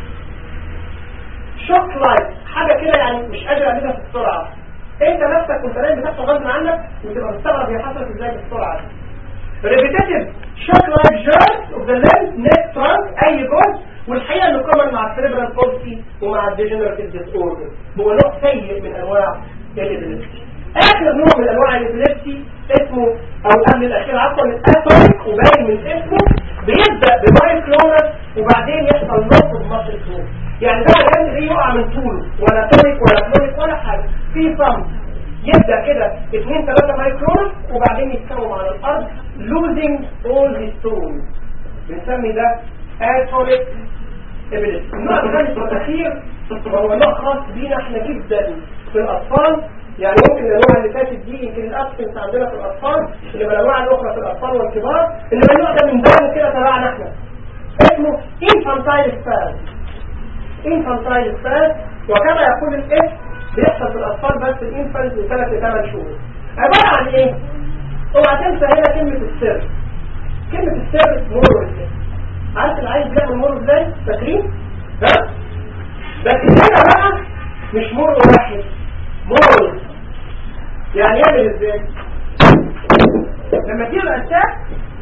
شوك لايت حاجة كده يعني مش قادر اعملها في السرعة انت نفسك وانت نايم بتحصل غصب عنك وتبقى مستغرب هي حصلت ازاي بالسرعة دي ريبيتيتيف شوك لايت جيرس اوف ذا ليمب نيك ترانك اي جزء والحقيقه انه كمان مع السريبرال بولسي ومع الديجنراتيف ديس اوردر هو نوع سيء من انواع الابيليبسي اخر نوع من انواع الابيليبسي اسمه او قبل الاخير عفوا الاتونيك وباين من اسمه بيبدا بمايكلونس وبعدين يحصل نقطه مصر فلو يعني ده الجنب دي يقع من طوله ولا تونيك ولا كلونيك ولا حاجه في صمت يبدا كده 2 3 مايكرون وبعدين يتكوم على الارض losing all his tone بنسمي ده اتونيك ابيليتي النوع ده من التاثير وهو نوع خاص بينا احنا جدا في الاطفال يعني ممكن الانواع اللي فاتت دي يمكن الابسنس عندنا في الاطفال اللي الانواع الاخرى في الاطفال والكبار اللي النوع ده من دم كده تبعنا احنا اسمه infantile spasm infantile spasm وكما يقول الاسم بيحصل في الاطفال بس الانفانت من 3 ل 8 شهور عباره عن ايه؟ اوعى تنسى هنا كلمه السر كلمه السر مرور ازاي عارف العيل بيعمل مرور ازاي؟ فاكرين؟ ها؟ بس هنا بقى مش مرور واحد مرور يعني يعمل ازاي؟ لما تيجي الاتاك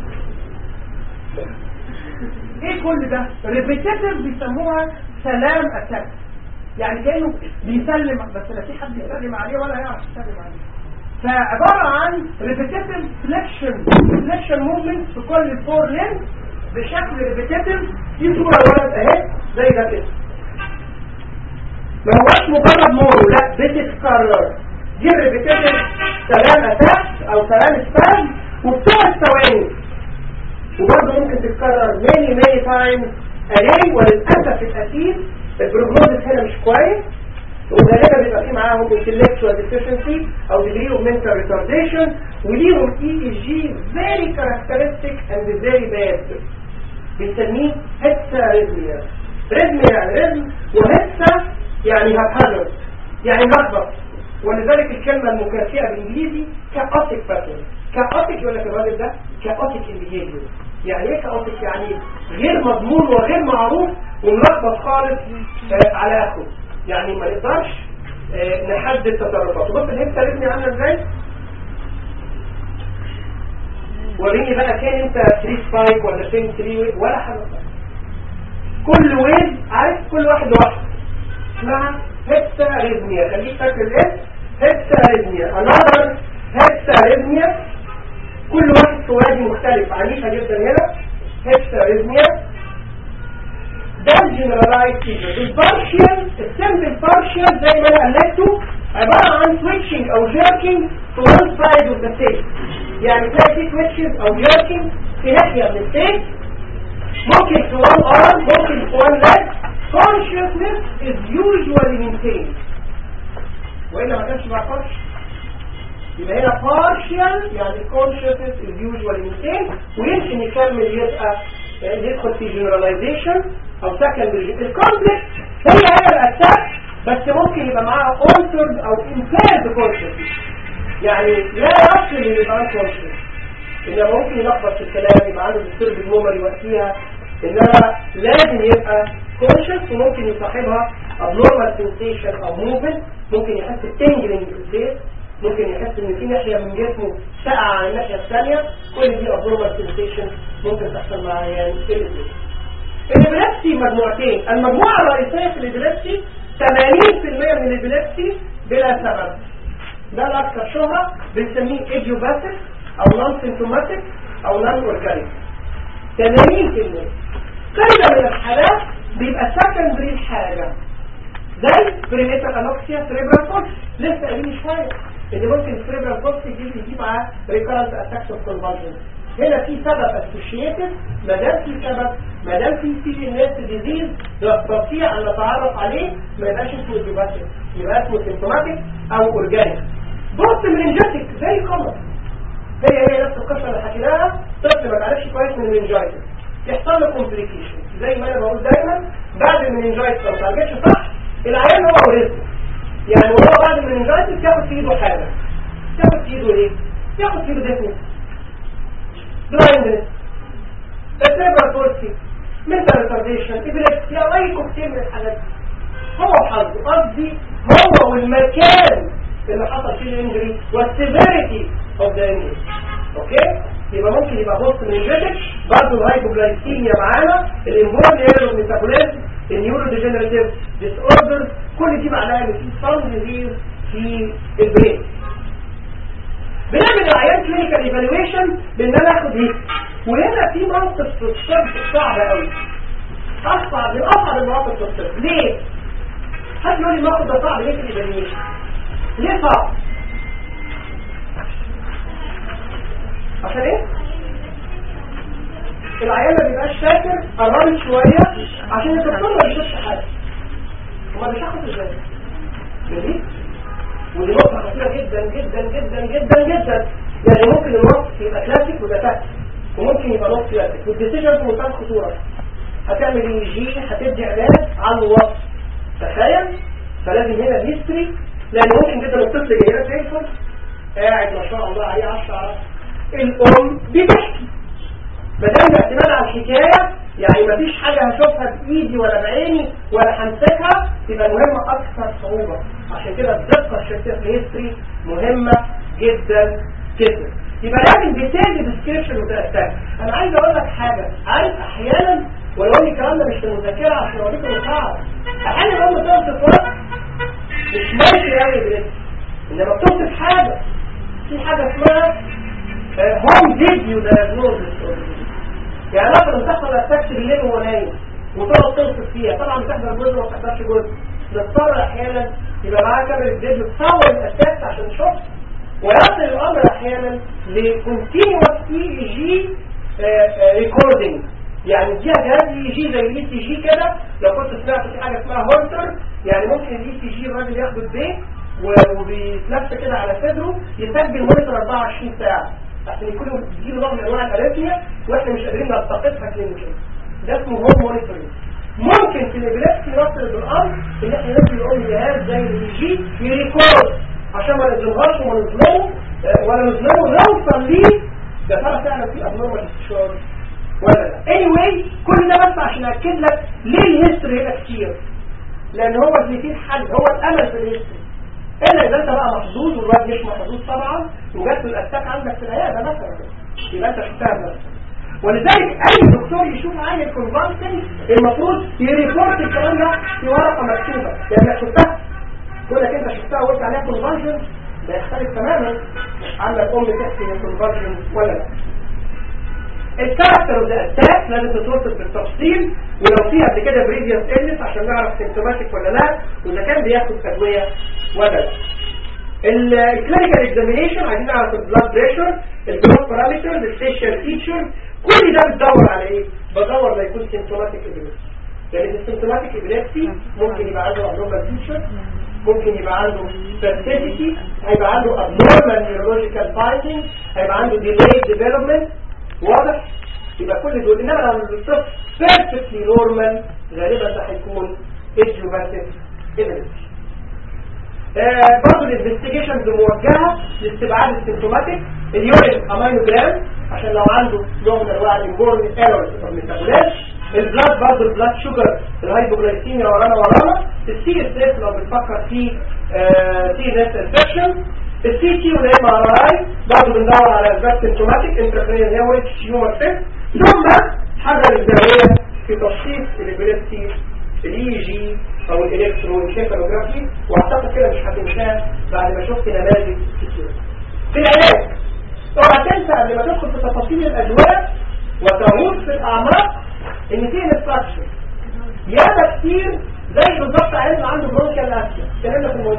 ايه كل ده؟ ريبيتيتيف بيسموها سلام اتاك يعني كانه بيسلم بس لا في حد يسلم عليه ولا يعرف يسلم عليه فعباره عن ريبيتيتيف فليكشن فليكشن موفمنت في كل الفور لين بشكل ريبيتيتيف في صوره ولد اهي زي ده كده ما هوش مجرد مورو لا بتتكرر دي الريبيتيتيف سلام اتاك او سلام سبام وبتقعد ثواني وبرضه ممكن تتكرر ماني ماني تايمز الاقي وللاسف الاكيد البروجنوزس هنا مش كويس وغالبا بيبقى فيه معاهم intellectual deficiency او degree of mental retardation وليهم EEG very characteristic and very bad بنسميه هيتسا ريزميا ريزميا يعني ريزم وهيتسا يعني هابهازر يعني لخبط ولذلك الكلمة المكافئة بالانجليزي chaotic pattern chaotic يقول لك الراجل ده chaotic in behavior يعني ايه chaotic يعني غير مضمون وغير معروف وملخبط خالص آه على اخره يعني ما نقدرش آه نحدد تصرفاته بص الهيبتا ريزمي عامله ازاي وريني بقى كان انت 3 سبايك ولا فين 3 ولا حاجه كل ويز عارف كل واحد لوحده اسمها هيبتا ريزميا خليك فاكر الاسم هيبتا ريزميا another هيبتا ريزميا كل واحد في وادي مختلف عنيفه جدا هنا هيبتا ريزميا ده الجنرالايز فيجر البارشيال السمبل بارشيال زي ما انا قلته عباره عن switching او jerking to one side of the face يعني تلاقي في switches او jerking في ناحيه من الفيس ممكن في one arm ممكن في one leg consciousness is usually maintained والا ما كانش مع conscious يبقى هنا partial يعني consciousness is usually maintained ويمكن يكمل يبقى يدخل في generalization او secondary الكومبلكس هي هي الاتاك بس ممكن يبقى معاها altered او impaired consciousness يعني لا يصل ان يبقى unconscious انما ممكن يلخبط في الكلام يبقى عنده disturbed memory وقتها انما لازم يبقى conscious وممكن يصاحبها abnormal sensation او movement ممكن يحس بتنجلنج في الفيس ممكن يحس ان في ناحية من جسمه ساقعة عن الناحية الثانية كل دي abnormal sensation ممكن تحصل مع عيان في الفيس الابيليبسي مجموعتين المجموعة الرئيسية في الابيليبسي 80% من الابيليبسي بلا سبب ده الاكثر شهرة بنسميه ايديوباثيك او نون سيمتوماتيك او نون اورجانيك 80% قاعدة من الحالات بيبقى سكندري حاجة زي بريميتال انوكسيا سريبرال بولس لسه قايلين شويه ان ممكن السريبرال بولس يجيب يجيب معاه ريكارنت اتاكس اوف كونفرجن هنا في سبب اسوشيتد ما دام في سبب ما دام في سي ان اس ديزيز نستطيع ان نتعرف عليه ما يبقاش اسمه ايديوباتيك يبقى اسمه سيمتوماتيك او اورجانيك بوست مننجاتيك زي كومن هي هي نفس القصه اللي حكيناها طفل ما تعرفش كويس من المنجايتس يحصل له كومبليكيشن زي ما انا بقول دايما بعد المننجايتس لو ما تعالجش صح العيان هو ورثه يعني وهو بعد المننجايتس ياخد في ايده حاجه ياخد في ايده ايه؟ ياخد في ايده ديفنس بلايندنس السيبرال بولسي منتال ريتارديشن ابيليبسي او اي كوكتيل من الحالات دي هو وحظه قصدي هو والمكان اللي حصل فيه الانجري والسيفيريتي اوف ذا انجري اوكي يبقى ممكن يبقى بوست منجيتك برضه الهايبوجلايسيميا معانا الانبورن ايرور ميتابوليزم النيورو ديجنريتيف ديس اوردر كل دي معناها ان في صن ديزيز في البرين بنعمل العيان كلينيكال ايفالويشن بان انا اخد ايه وهنا في منطق في الطب صعب قوي اصعب من اصعب المواقف في الطب ليه؟ حد يقول لي الموقف ده صعب ليه في الايفالويشن؟ ليه صعب؟ عشان ايه؟ العيان ما بيبقاش فاكر قربت شويه عشان الدكتور ما بيشوفش حاجه وما بيشخص ازاي؟ جميل؟ ودي نقطة خطيرة جدا جدا جدا جدا جدا يعني ممكن النص يبقى كلاسيك وده تحت وممكن يبقى نص كلاسيك والديسيجن في منتهى الخطورة هتعمل اي جي هتدي علاج عن الوصف تخيل فلازم هنا الهيستوري لان ممكن جدا الطفل جاي لك زي الفل قاعد ما شاء الله عليه 10 على الام بتحكي ما دام الاعتماد على الحكايه يعني مفيش حاجه هشوفها بايدي ولا بعيني ولا همسكها يبقى المهمه اكثر صعوبه عشان كده الدقه الشخصيه في الهيستوري مهمه جدا جدا يبقى لازم ديتيل ديسكريبشن وتأكد انا عايز اقول لك حاجه عارف احيانا ولو ان الكلام ده مش في المذاكره عشان اوريك المصعب احيانا الام توصف وقت مش ماشي قوي بنفسي انما بتوصف حاجه في حاجه اسمها هوم فيديو دايجنوزس يعني مثلا تحصل اتاكس بالليل وهو نايم وتقعد توصف فيها طبعا بتحضر جزء وما بتحضرش جزء نضطر احيانا يبقى معاها كاميرا فيديو تصور الاتاكس عشان تشوف ويصل الامر احيانا لكونتينوس اي اي جي ريكوردنج يعني دي جهاز اي جي زي الاي سي جي كده لو كنت سمعت في حاجه اسمها هولتر يعني ممكن الاي سي جي الراجل ياخد البيت وبيتلف كده على صدره يسجل مونيتور 24 ساعه عشان يكونوا بيجيبوا نوع من انواع الاريثميا واحنا مش قادرين نلتقطها كلينيكال ده اسمه هوم مونيتورنج ممكن في الابيلكسي نصل بالامر ان احنا ندي الام جهاز زي الاي جي يريكورد عشان ما نظلمهاش وما نظلمه ولا نظلمه نوصل ليه ده ترى فعلا في ابنورمال استشار ولا لا anyway كل ده بس عشان اكد لك ليه الهيستوري هنا كتير لان هو اللي فيه الحل هو الامل في الهيستوري الا اذا انت بقى محظوظ والواد مش محظوظ طبعا وجات الاتاك عندك في العياده مثلا يبقى انت شفتها بنفسك ولذلك اي دكتور يشوف عيل كونفانسن المفروض يريبورت الكلام ده في ورقه مكتوبه لانك شفتها يقول لك انت شفتها وقلت عليها كونفانسن ده يختلف تماما عندك ام تحكي من كونفانسن ولا لا الكاركتر اوف ذا اتاك لازم تتوصف بالتفصيل ولو فيها قبل كده بريفيوس إلنس عشان نعرف سيمتوماتيك ولا لا واذا كان بياخد ادويه ولا لا الكلينيكال اكزامينيشن عايزين نعرف البلاد بريشر الجروث بارامترز الفيشال فيتشرز كل ده بتدور على ايه بدور ما يكون سيمتوماتيك ابيليبسي لان السيمتوماتيك ابيليبسي ممكن يبقى عنده ابنورمال فيتشر ممكن يبقى عنده spasticity هيبقى عنده abnormal neurological findings هيبقى عنده delayed development واضح يبقى كل دول انما لو الطفل perfectly normal غالبا ده هيكون idiopathic epilepsy آه برضه الانفستيجيشنز موجهه لاستبعاد السيمتوماتيك اليورين امينوجرام عشان لو عنده نوع من انواع الانبورن ايرورز في الميتابوليزم البلاد برضه البلاد شوجر الهايبوجلايسيميا ورانا ورانا السي اس اف لو بنفكر في سي ان اس انفكشن السي تي والام ار اي برضه بندور على اسباب سيمتوماتيك انتركرينال هيموريج هيومر فيت ثم حجر الزاويه في تشخيص الابيليبسي الاي جي او الالكترونشيفالوجرافي واعتقد كده مش هتنساه بعد ما شفت نماذج كتير في العلاج اوعى تنسى قبل ما تدخل في تفاصيل الادويه وتغوص في الاعماق ان في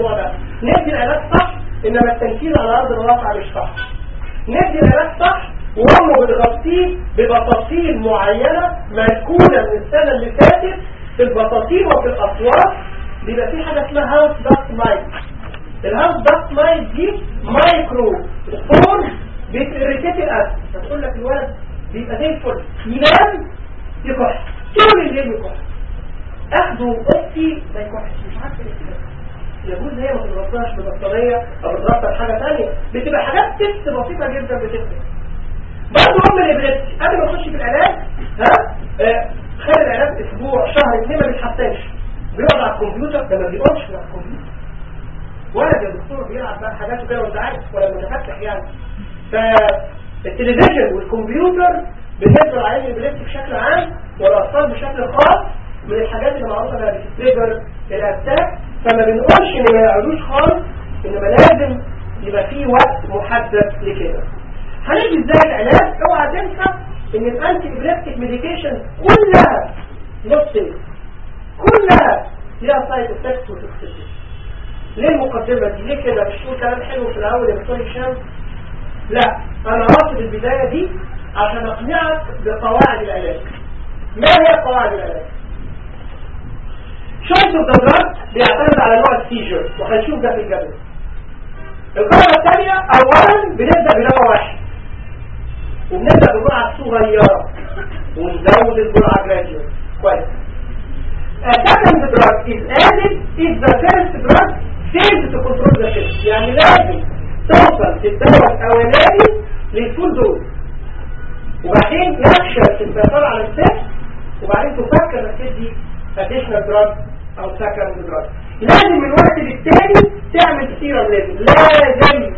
الموضوع ده ندي العلاج صح انما التنفيذ على ارض الواقع مش صح ندي العلاج صح وهم بتغطيه ببطاطين معينة مركونة من السنة اللي فاتت في البطاطين وفي الأسواق بيبقى في حاجة اسمها هاوس داست مايت الهاوس داست مايت دي مايكرو سبور بتريتيت الأسد هتقول لك الولد بيبقى زي الفل ينام يكح طول الليل يكح اخده اختي ما يكحش مش عارفه ايه يجوز هي ما تتغطاش ببطارية او بتغطى بحاجة ثانيه بتبقى حاجات تست بسيطة جدا بتفرق برضه هم الابريتي قبل ما اخش في العلاج ها آه، خلي العلاج اسبوع شهر اثنين ما بيتحسنش بيقعد على الكمبيوتر ده ما بيقعدش على الكمبيوتر ولا يا دكتور بيلعب بقى حاجات كده وانت عارف ولا متفتح يعني فالتلفزيون والكمبيوتر بالنسبه للعيان الابريتي بشكل عام والاطفال بشكل خاص من الحاجات اللي معروفه انها بتتريجر الاتاك فما بنقولش ان ما يقعدوش خالص انما لازم يبقى في وقت محدد لكده هنيجي ازاي العلاج اوعى تنسى ان الانتي ابليبتيك ميديكيشن كلها نص كلها ليها سايد افكت وتوكسيسيتي ليه المقدمه دي ليه كده مش تقول كلام حلو في الاول يا دكتور هشام لا انا راصد البدايه دي عشان اقنعك بقواعد العلاج ما هي قواعد العلاج شوية الدرجات بيعتمد على نوع السيجر وهنشوف ده في الجدول القاعدة الثانية أولا بنبدأ بدواء واحد وبنبدأ بجرعة صغيرة ونزود الجرعة جراديوال كويس second drug is added if the first drug fails to control the shift يعني لازم توصل في الدواء الأولاني للفول دوز وبعدين يفشل في السيطرة على السيف وبعدين تفكر انك تدي additional drug او second drug لازم من وقت للتاني تعمل سيرم لازم لازم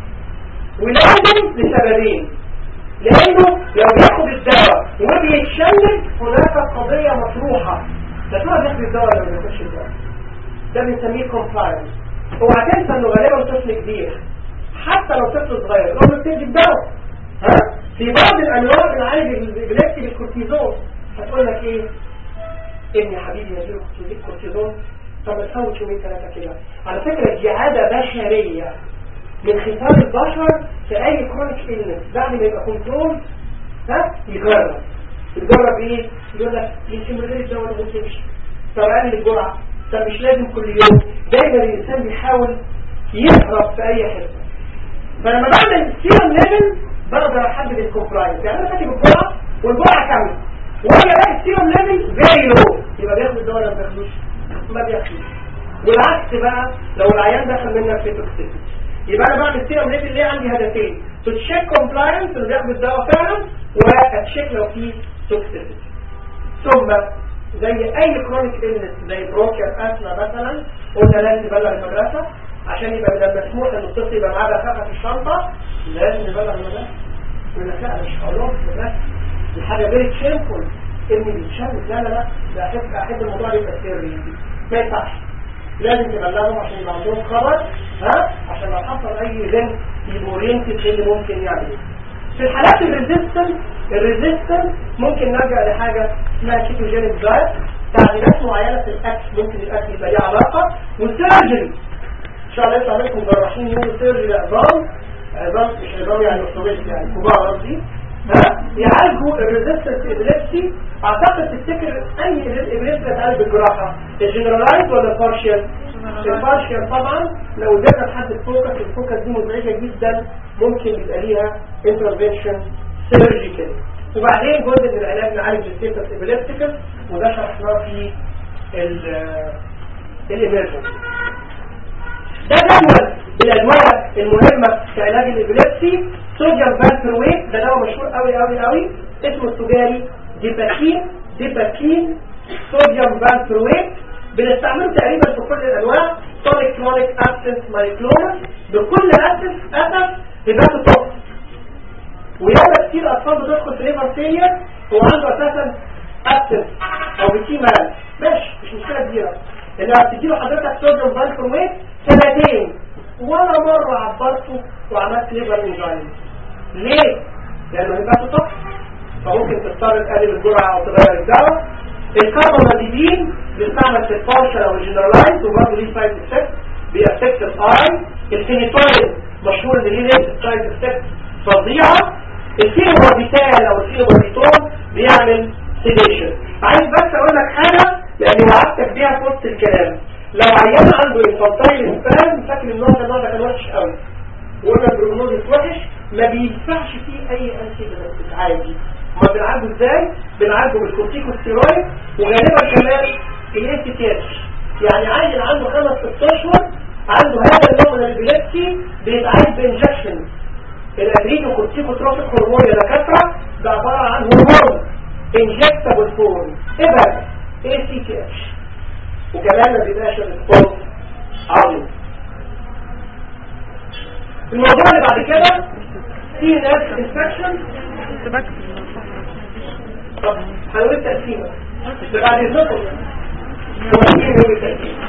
ولازم لسببين لانه لو بياخد الدواء وبيتشنج هناك قضية مطروحة ده تقعد ياخد الدواء ولا ما بياخدش الدواء ده بنسميه compliance اوعى تنسى انه غالبا طفل كبير حتى لو طفل صغير لو بتدي الدواء ها في بعض الانواع بنعالج البلاكتي بالكورتيزون هتقول لك ايه ابني حبيبي يجيله كورتيزون طب ما تفوت يومين ثلاثه كده على فكره دي عاده بشريه من خصال البشر في اي كرونيك إلنس بعد ما يبقى كنترول ها يجرب يجرب ايه يقول لك يمكن من غير الدواء ما تمشي طب اقلل الجرعه طب مش لازم كل يوم دايما الانسان بيحاول يهرب في اي حته فلما بعمل سيرم ليفل بقدر احدد الكومبلاينس يعني انا كاتب الجرعه والجرعه كامله وانا بقى السيرم ليفل فيري لو يبقى بياخد الدواء ولا ما بياخدوش ما بياخدوش والعكس بقى لو العيان دخل منك في توكسيسيتي يبقى انا بعمل سيرم ليفل ليه عندي هدفين تشيك كومبلاينس اللي بياخد الدواء فعلا واتشيك لو في توكسيسيتي ثم زي اي كرونيك إلنس زي بروكر اسما مثلا قلنا لازم نبلغ المدرسه عشان يبقى من المسموح ان الطفل يبقى معاه بخاخه في الشنطه لازم نبلغ المدرسه يقول لك لا انا مش هقول بس دي حاجه فيري شيمفول ابني بيتشنج لا لا لا ده احب احب الموضوع يبقى سري ما ينفعش لازم تبلغهم عشان يبقى عندهم خبر ها عشان لو حصل اي ايفنت يبقوا اورينتد اللي ممكن يعمل في الحالات الريزيستنس الريزيستنس ممكن نرجع لحاجه اسمها كيتوجينيك دايت تعديلات معينه في الاكل ممكن الاكل يبقى ليه علاقه والسيرجري ان شاء الله يطلع منكم جراحين يوم سيرجري عظام عظام مش عظام يعني اورثوبيديك يعني كبار قصدي ها يعالجوا الريزيستنس ابيليبسي اعتقد تفتكر اي ابيليبسي بتعالج بالجراحه الجنرالايز ولا البارشيال البارشيال طبعا لو ادينا لحد الفوكس الفوكس دي مزعجه جدا ممكن يبقى ليها انترفنشن سيرجيكال وبعدين جزء من العلاج نعالج الستيتس ابيليبتيكال وده شرحناه في الامرجنسي ده جدول الادويه المهمه في علاج الابيليبسي صوديوم فالبرويت ده دواء مشهور قوي قوي قوي اسمه التجاري ديباكين ديباكين صوديوم فالبرويت بنستعمله تقريبا في كل الانواع تونيك كلونيك ابسنس مايكلونس بكل اسف اسف هيباتوتوكس ويوم كتير اطفال بتدخل في ليفر فيلير هو عنده اساسا ابسنس او بتي مال ماشي مش مشكله كبيره انها بتديله حضرتك صوديوم فالبرويت سنتين ولا مره عبرته وعملت ليفر انجاين ليه؟ لانه هيباتوتوكس فممكن تضطر تقلل الجرعه او تغير الدواء الكاربامازيبين بيستعمل في البارشل او الجنرالايز وبرضه ليه سايد افكت بيأفكت الاي الفينيتوين مشهور ان ليه ليست سايد افكت فظيعة الفينوباربيتال او الفينوباربيتون بيعمل سيديشن عايز بس اقول لك حاجة لاني وعدتك بيها في وسط الكلام لو عيان عنده انفانتايل سبام فاكر النوع ده النوع ده كان وحش قوي وقلنا البروجنوزيس وحش ما بينفعش فيه اي انتي عادي ما بنعالجه ازاي بنعالجه بالكورتيكوستيرويد وغالبا كمان الاي تي يعني عيل عنده خمس ست اشهر عنده هذا النوع من الابيليبسي بيتعالج بانجكشن الادرينو كورتيكوتروفيك هرمون يا دكاتره ده عباره عن هرمون انجكتابل فورم ابر اي سي تي اتش وكمان ما بيبقاش الريسبونس عظيم الموضوع اللي بعد كده في ناس انفكشن طب هنقول التقسيمه ده بعد اذنكم هو ايه هو التقسيمه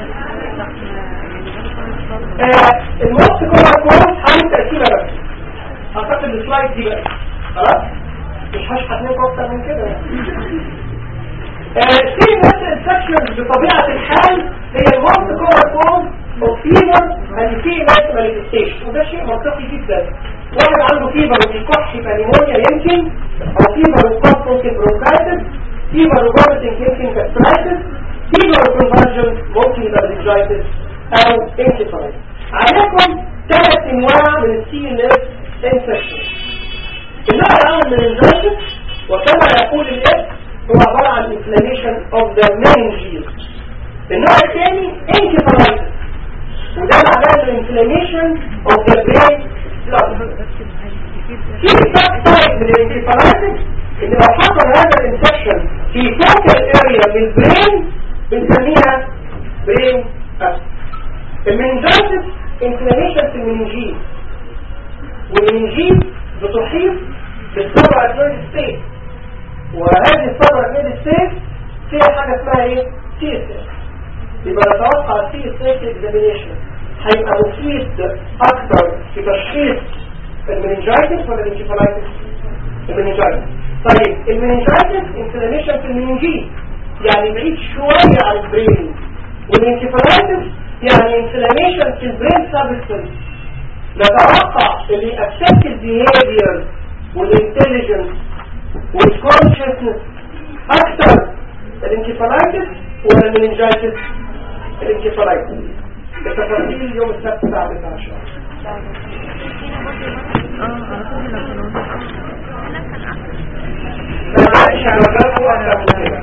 الموت كله كويس هعمل تقسيمه بس اعتقد السلايد دي بقى خلاص مش هشحت منكم اكتر من كده في ناس انفكشن بطبيعه الحال هي الموت كله كويس وفيبر هذه في ناس مانيفستيشن وده شيء منطقي جدا واحد عنده فيبر وبيكح يبقى نيمونيا يمكن او فيبر وقف ممكن برونكايتس فيبر وبارتنج يمكن كاسترايتس فيبر وكونفرجن ممكن يبقى برينجايتس او انكفالايتس عليكم ثلاث انواع من السي ان اس انفكشن النوع الاول من الانجايتس وكما يقول الاسم هو عباره عن inflammation of the meninges النوع الثاني انكفالايتس وده معناه الانفلاميشن اوف ذا برين في سب تايب من الانكفالايتس ان لو حصل هذا الانفكشن في فوكال اريا من البرين بنسميها برين المنجايتس انفلاميشن في المنجيز والمنجيز بتحيط بالسبع اتنين ستيت وهذه السبع اتنين ستيت فيها حاجه اسمها ايه؟ سي اس يبقى نتوقع في ستيت اكزامينيشن هيبقى مفيد اكثر في تشخيص المننجايتس ولا الانكفالايتس المننجايتس طيب المننجايتس انفلاميشن في المننجيز يعني بعيد شويه عن البرين والانكفالايتس يعني انفلاميشن في البرين سابستنس نتوقع اللي افكت البيهيفير والانتليجنس والكونشسنس اكثر الانكفالايتس ولا المننجايتس الانكفالايتس التفاصيل يوم السبت الساعه 9 ان شاء الله لا معلش انا بقول اكتر من كده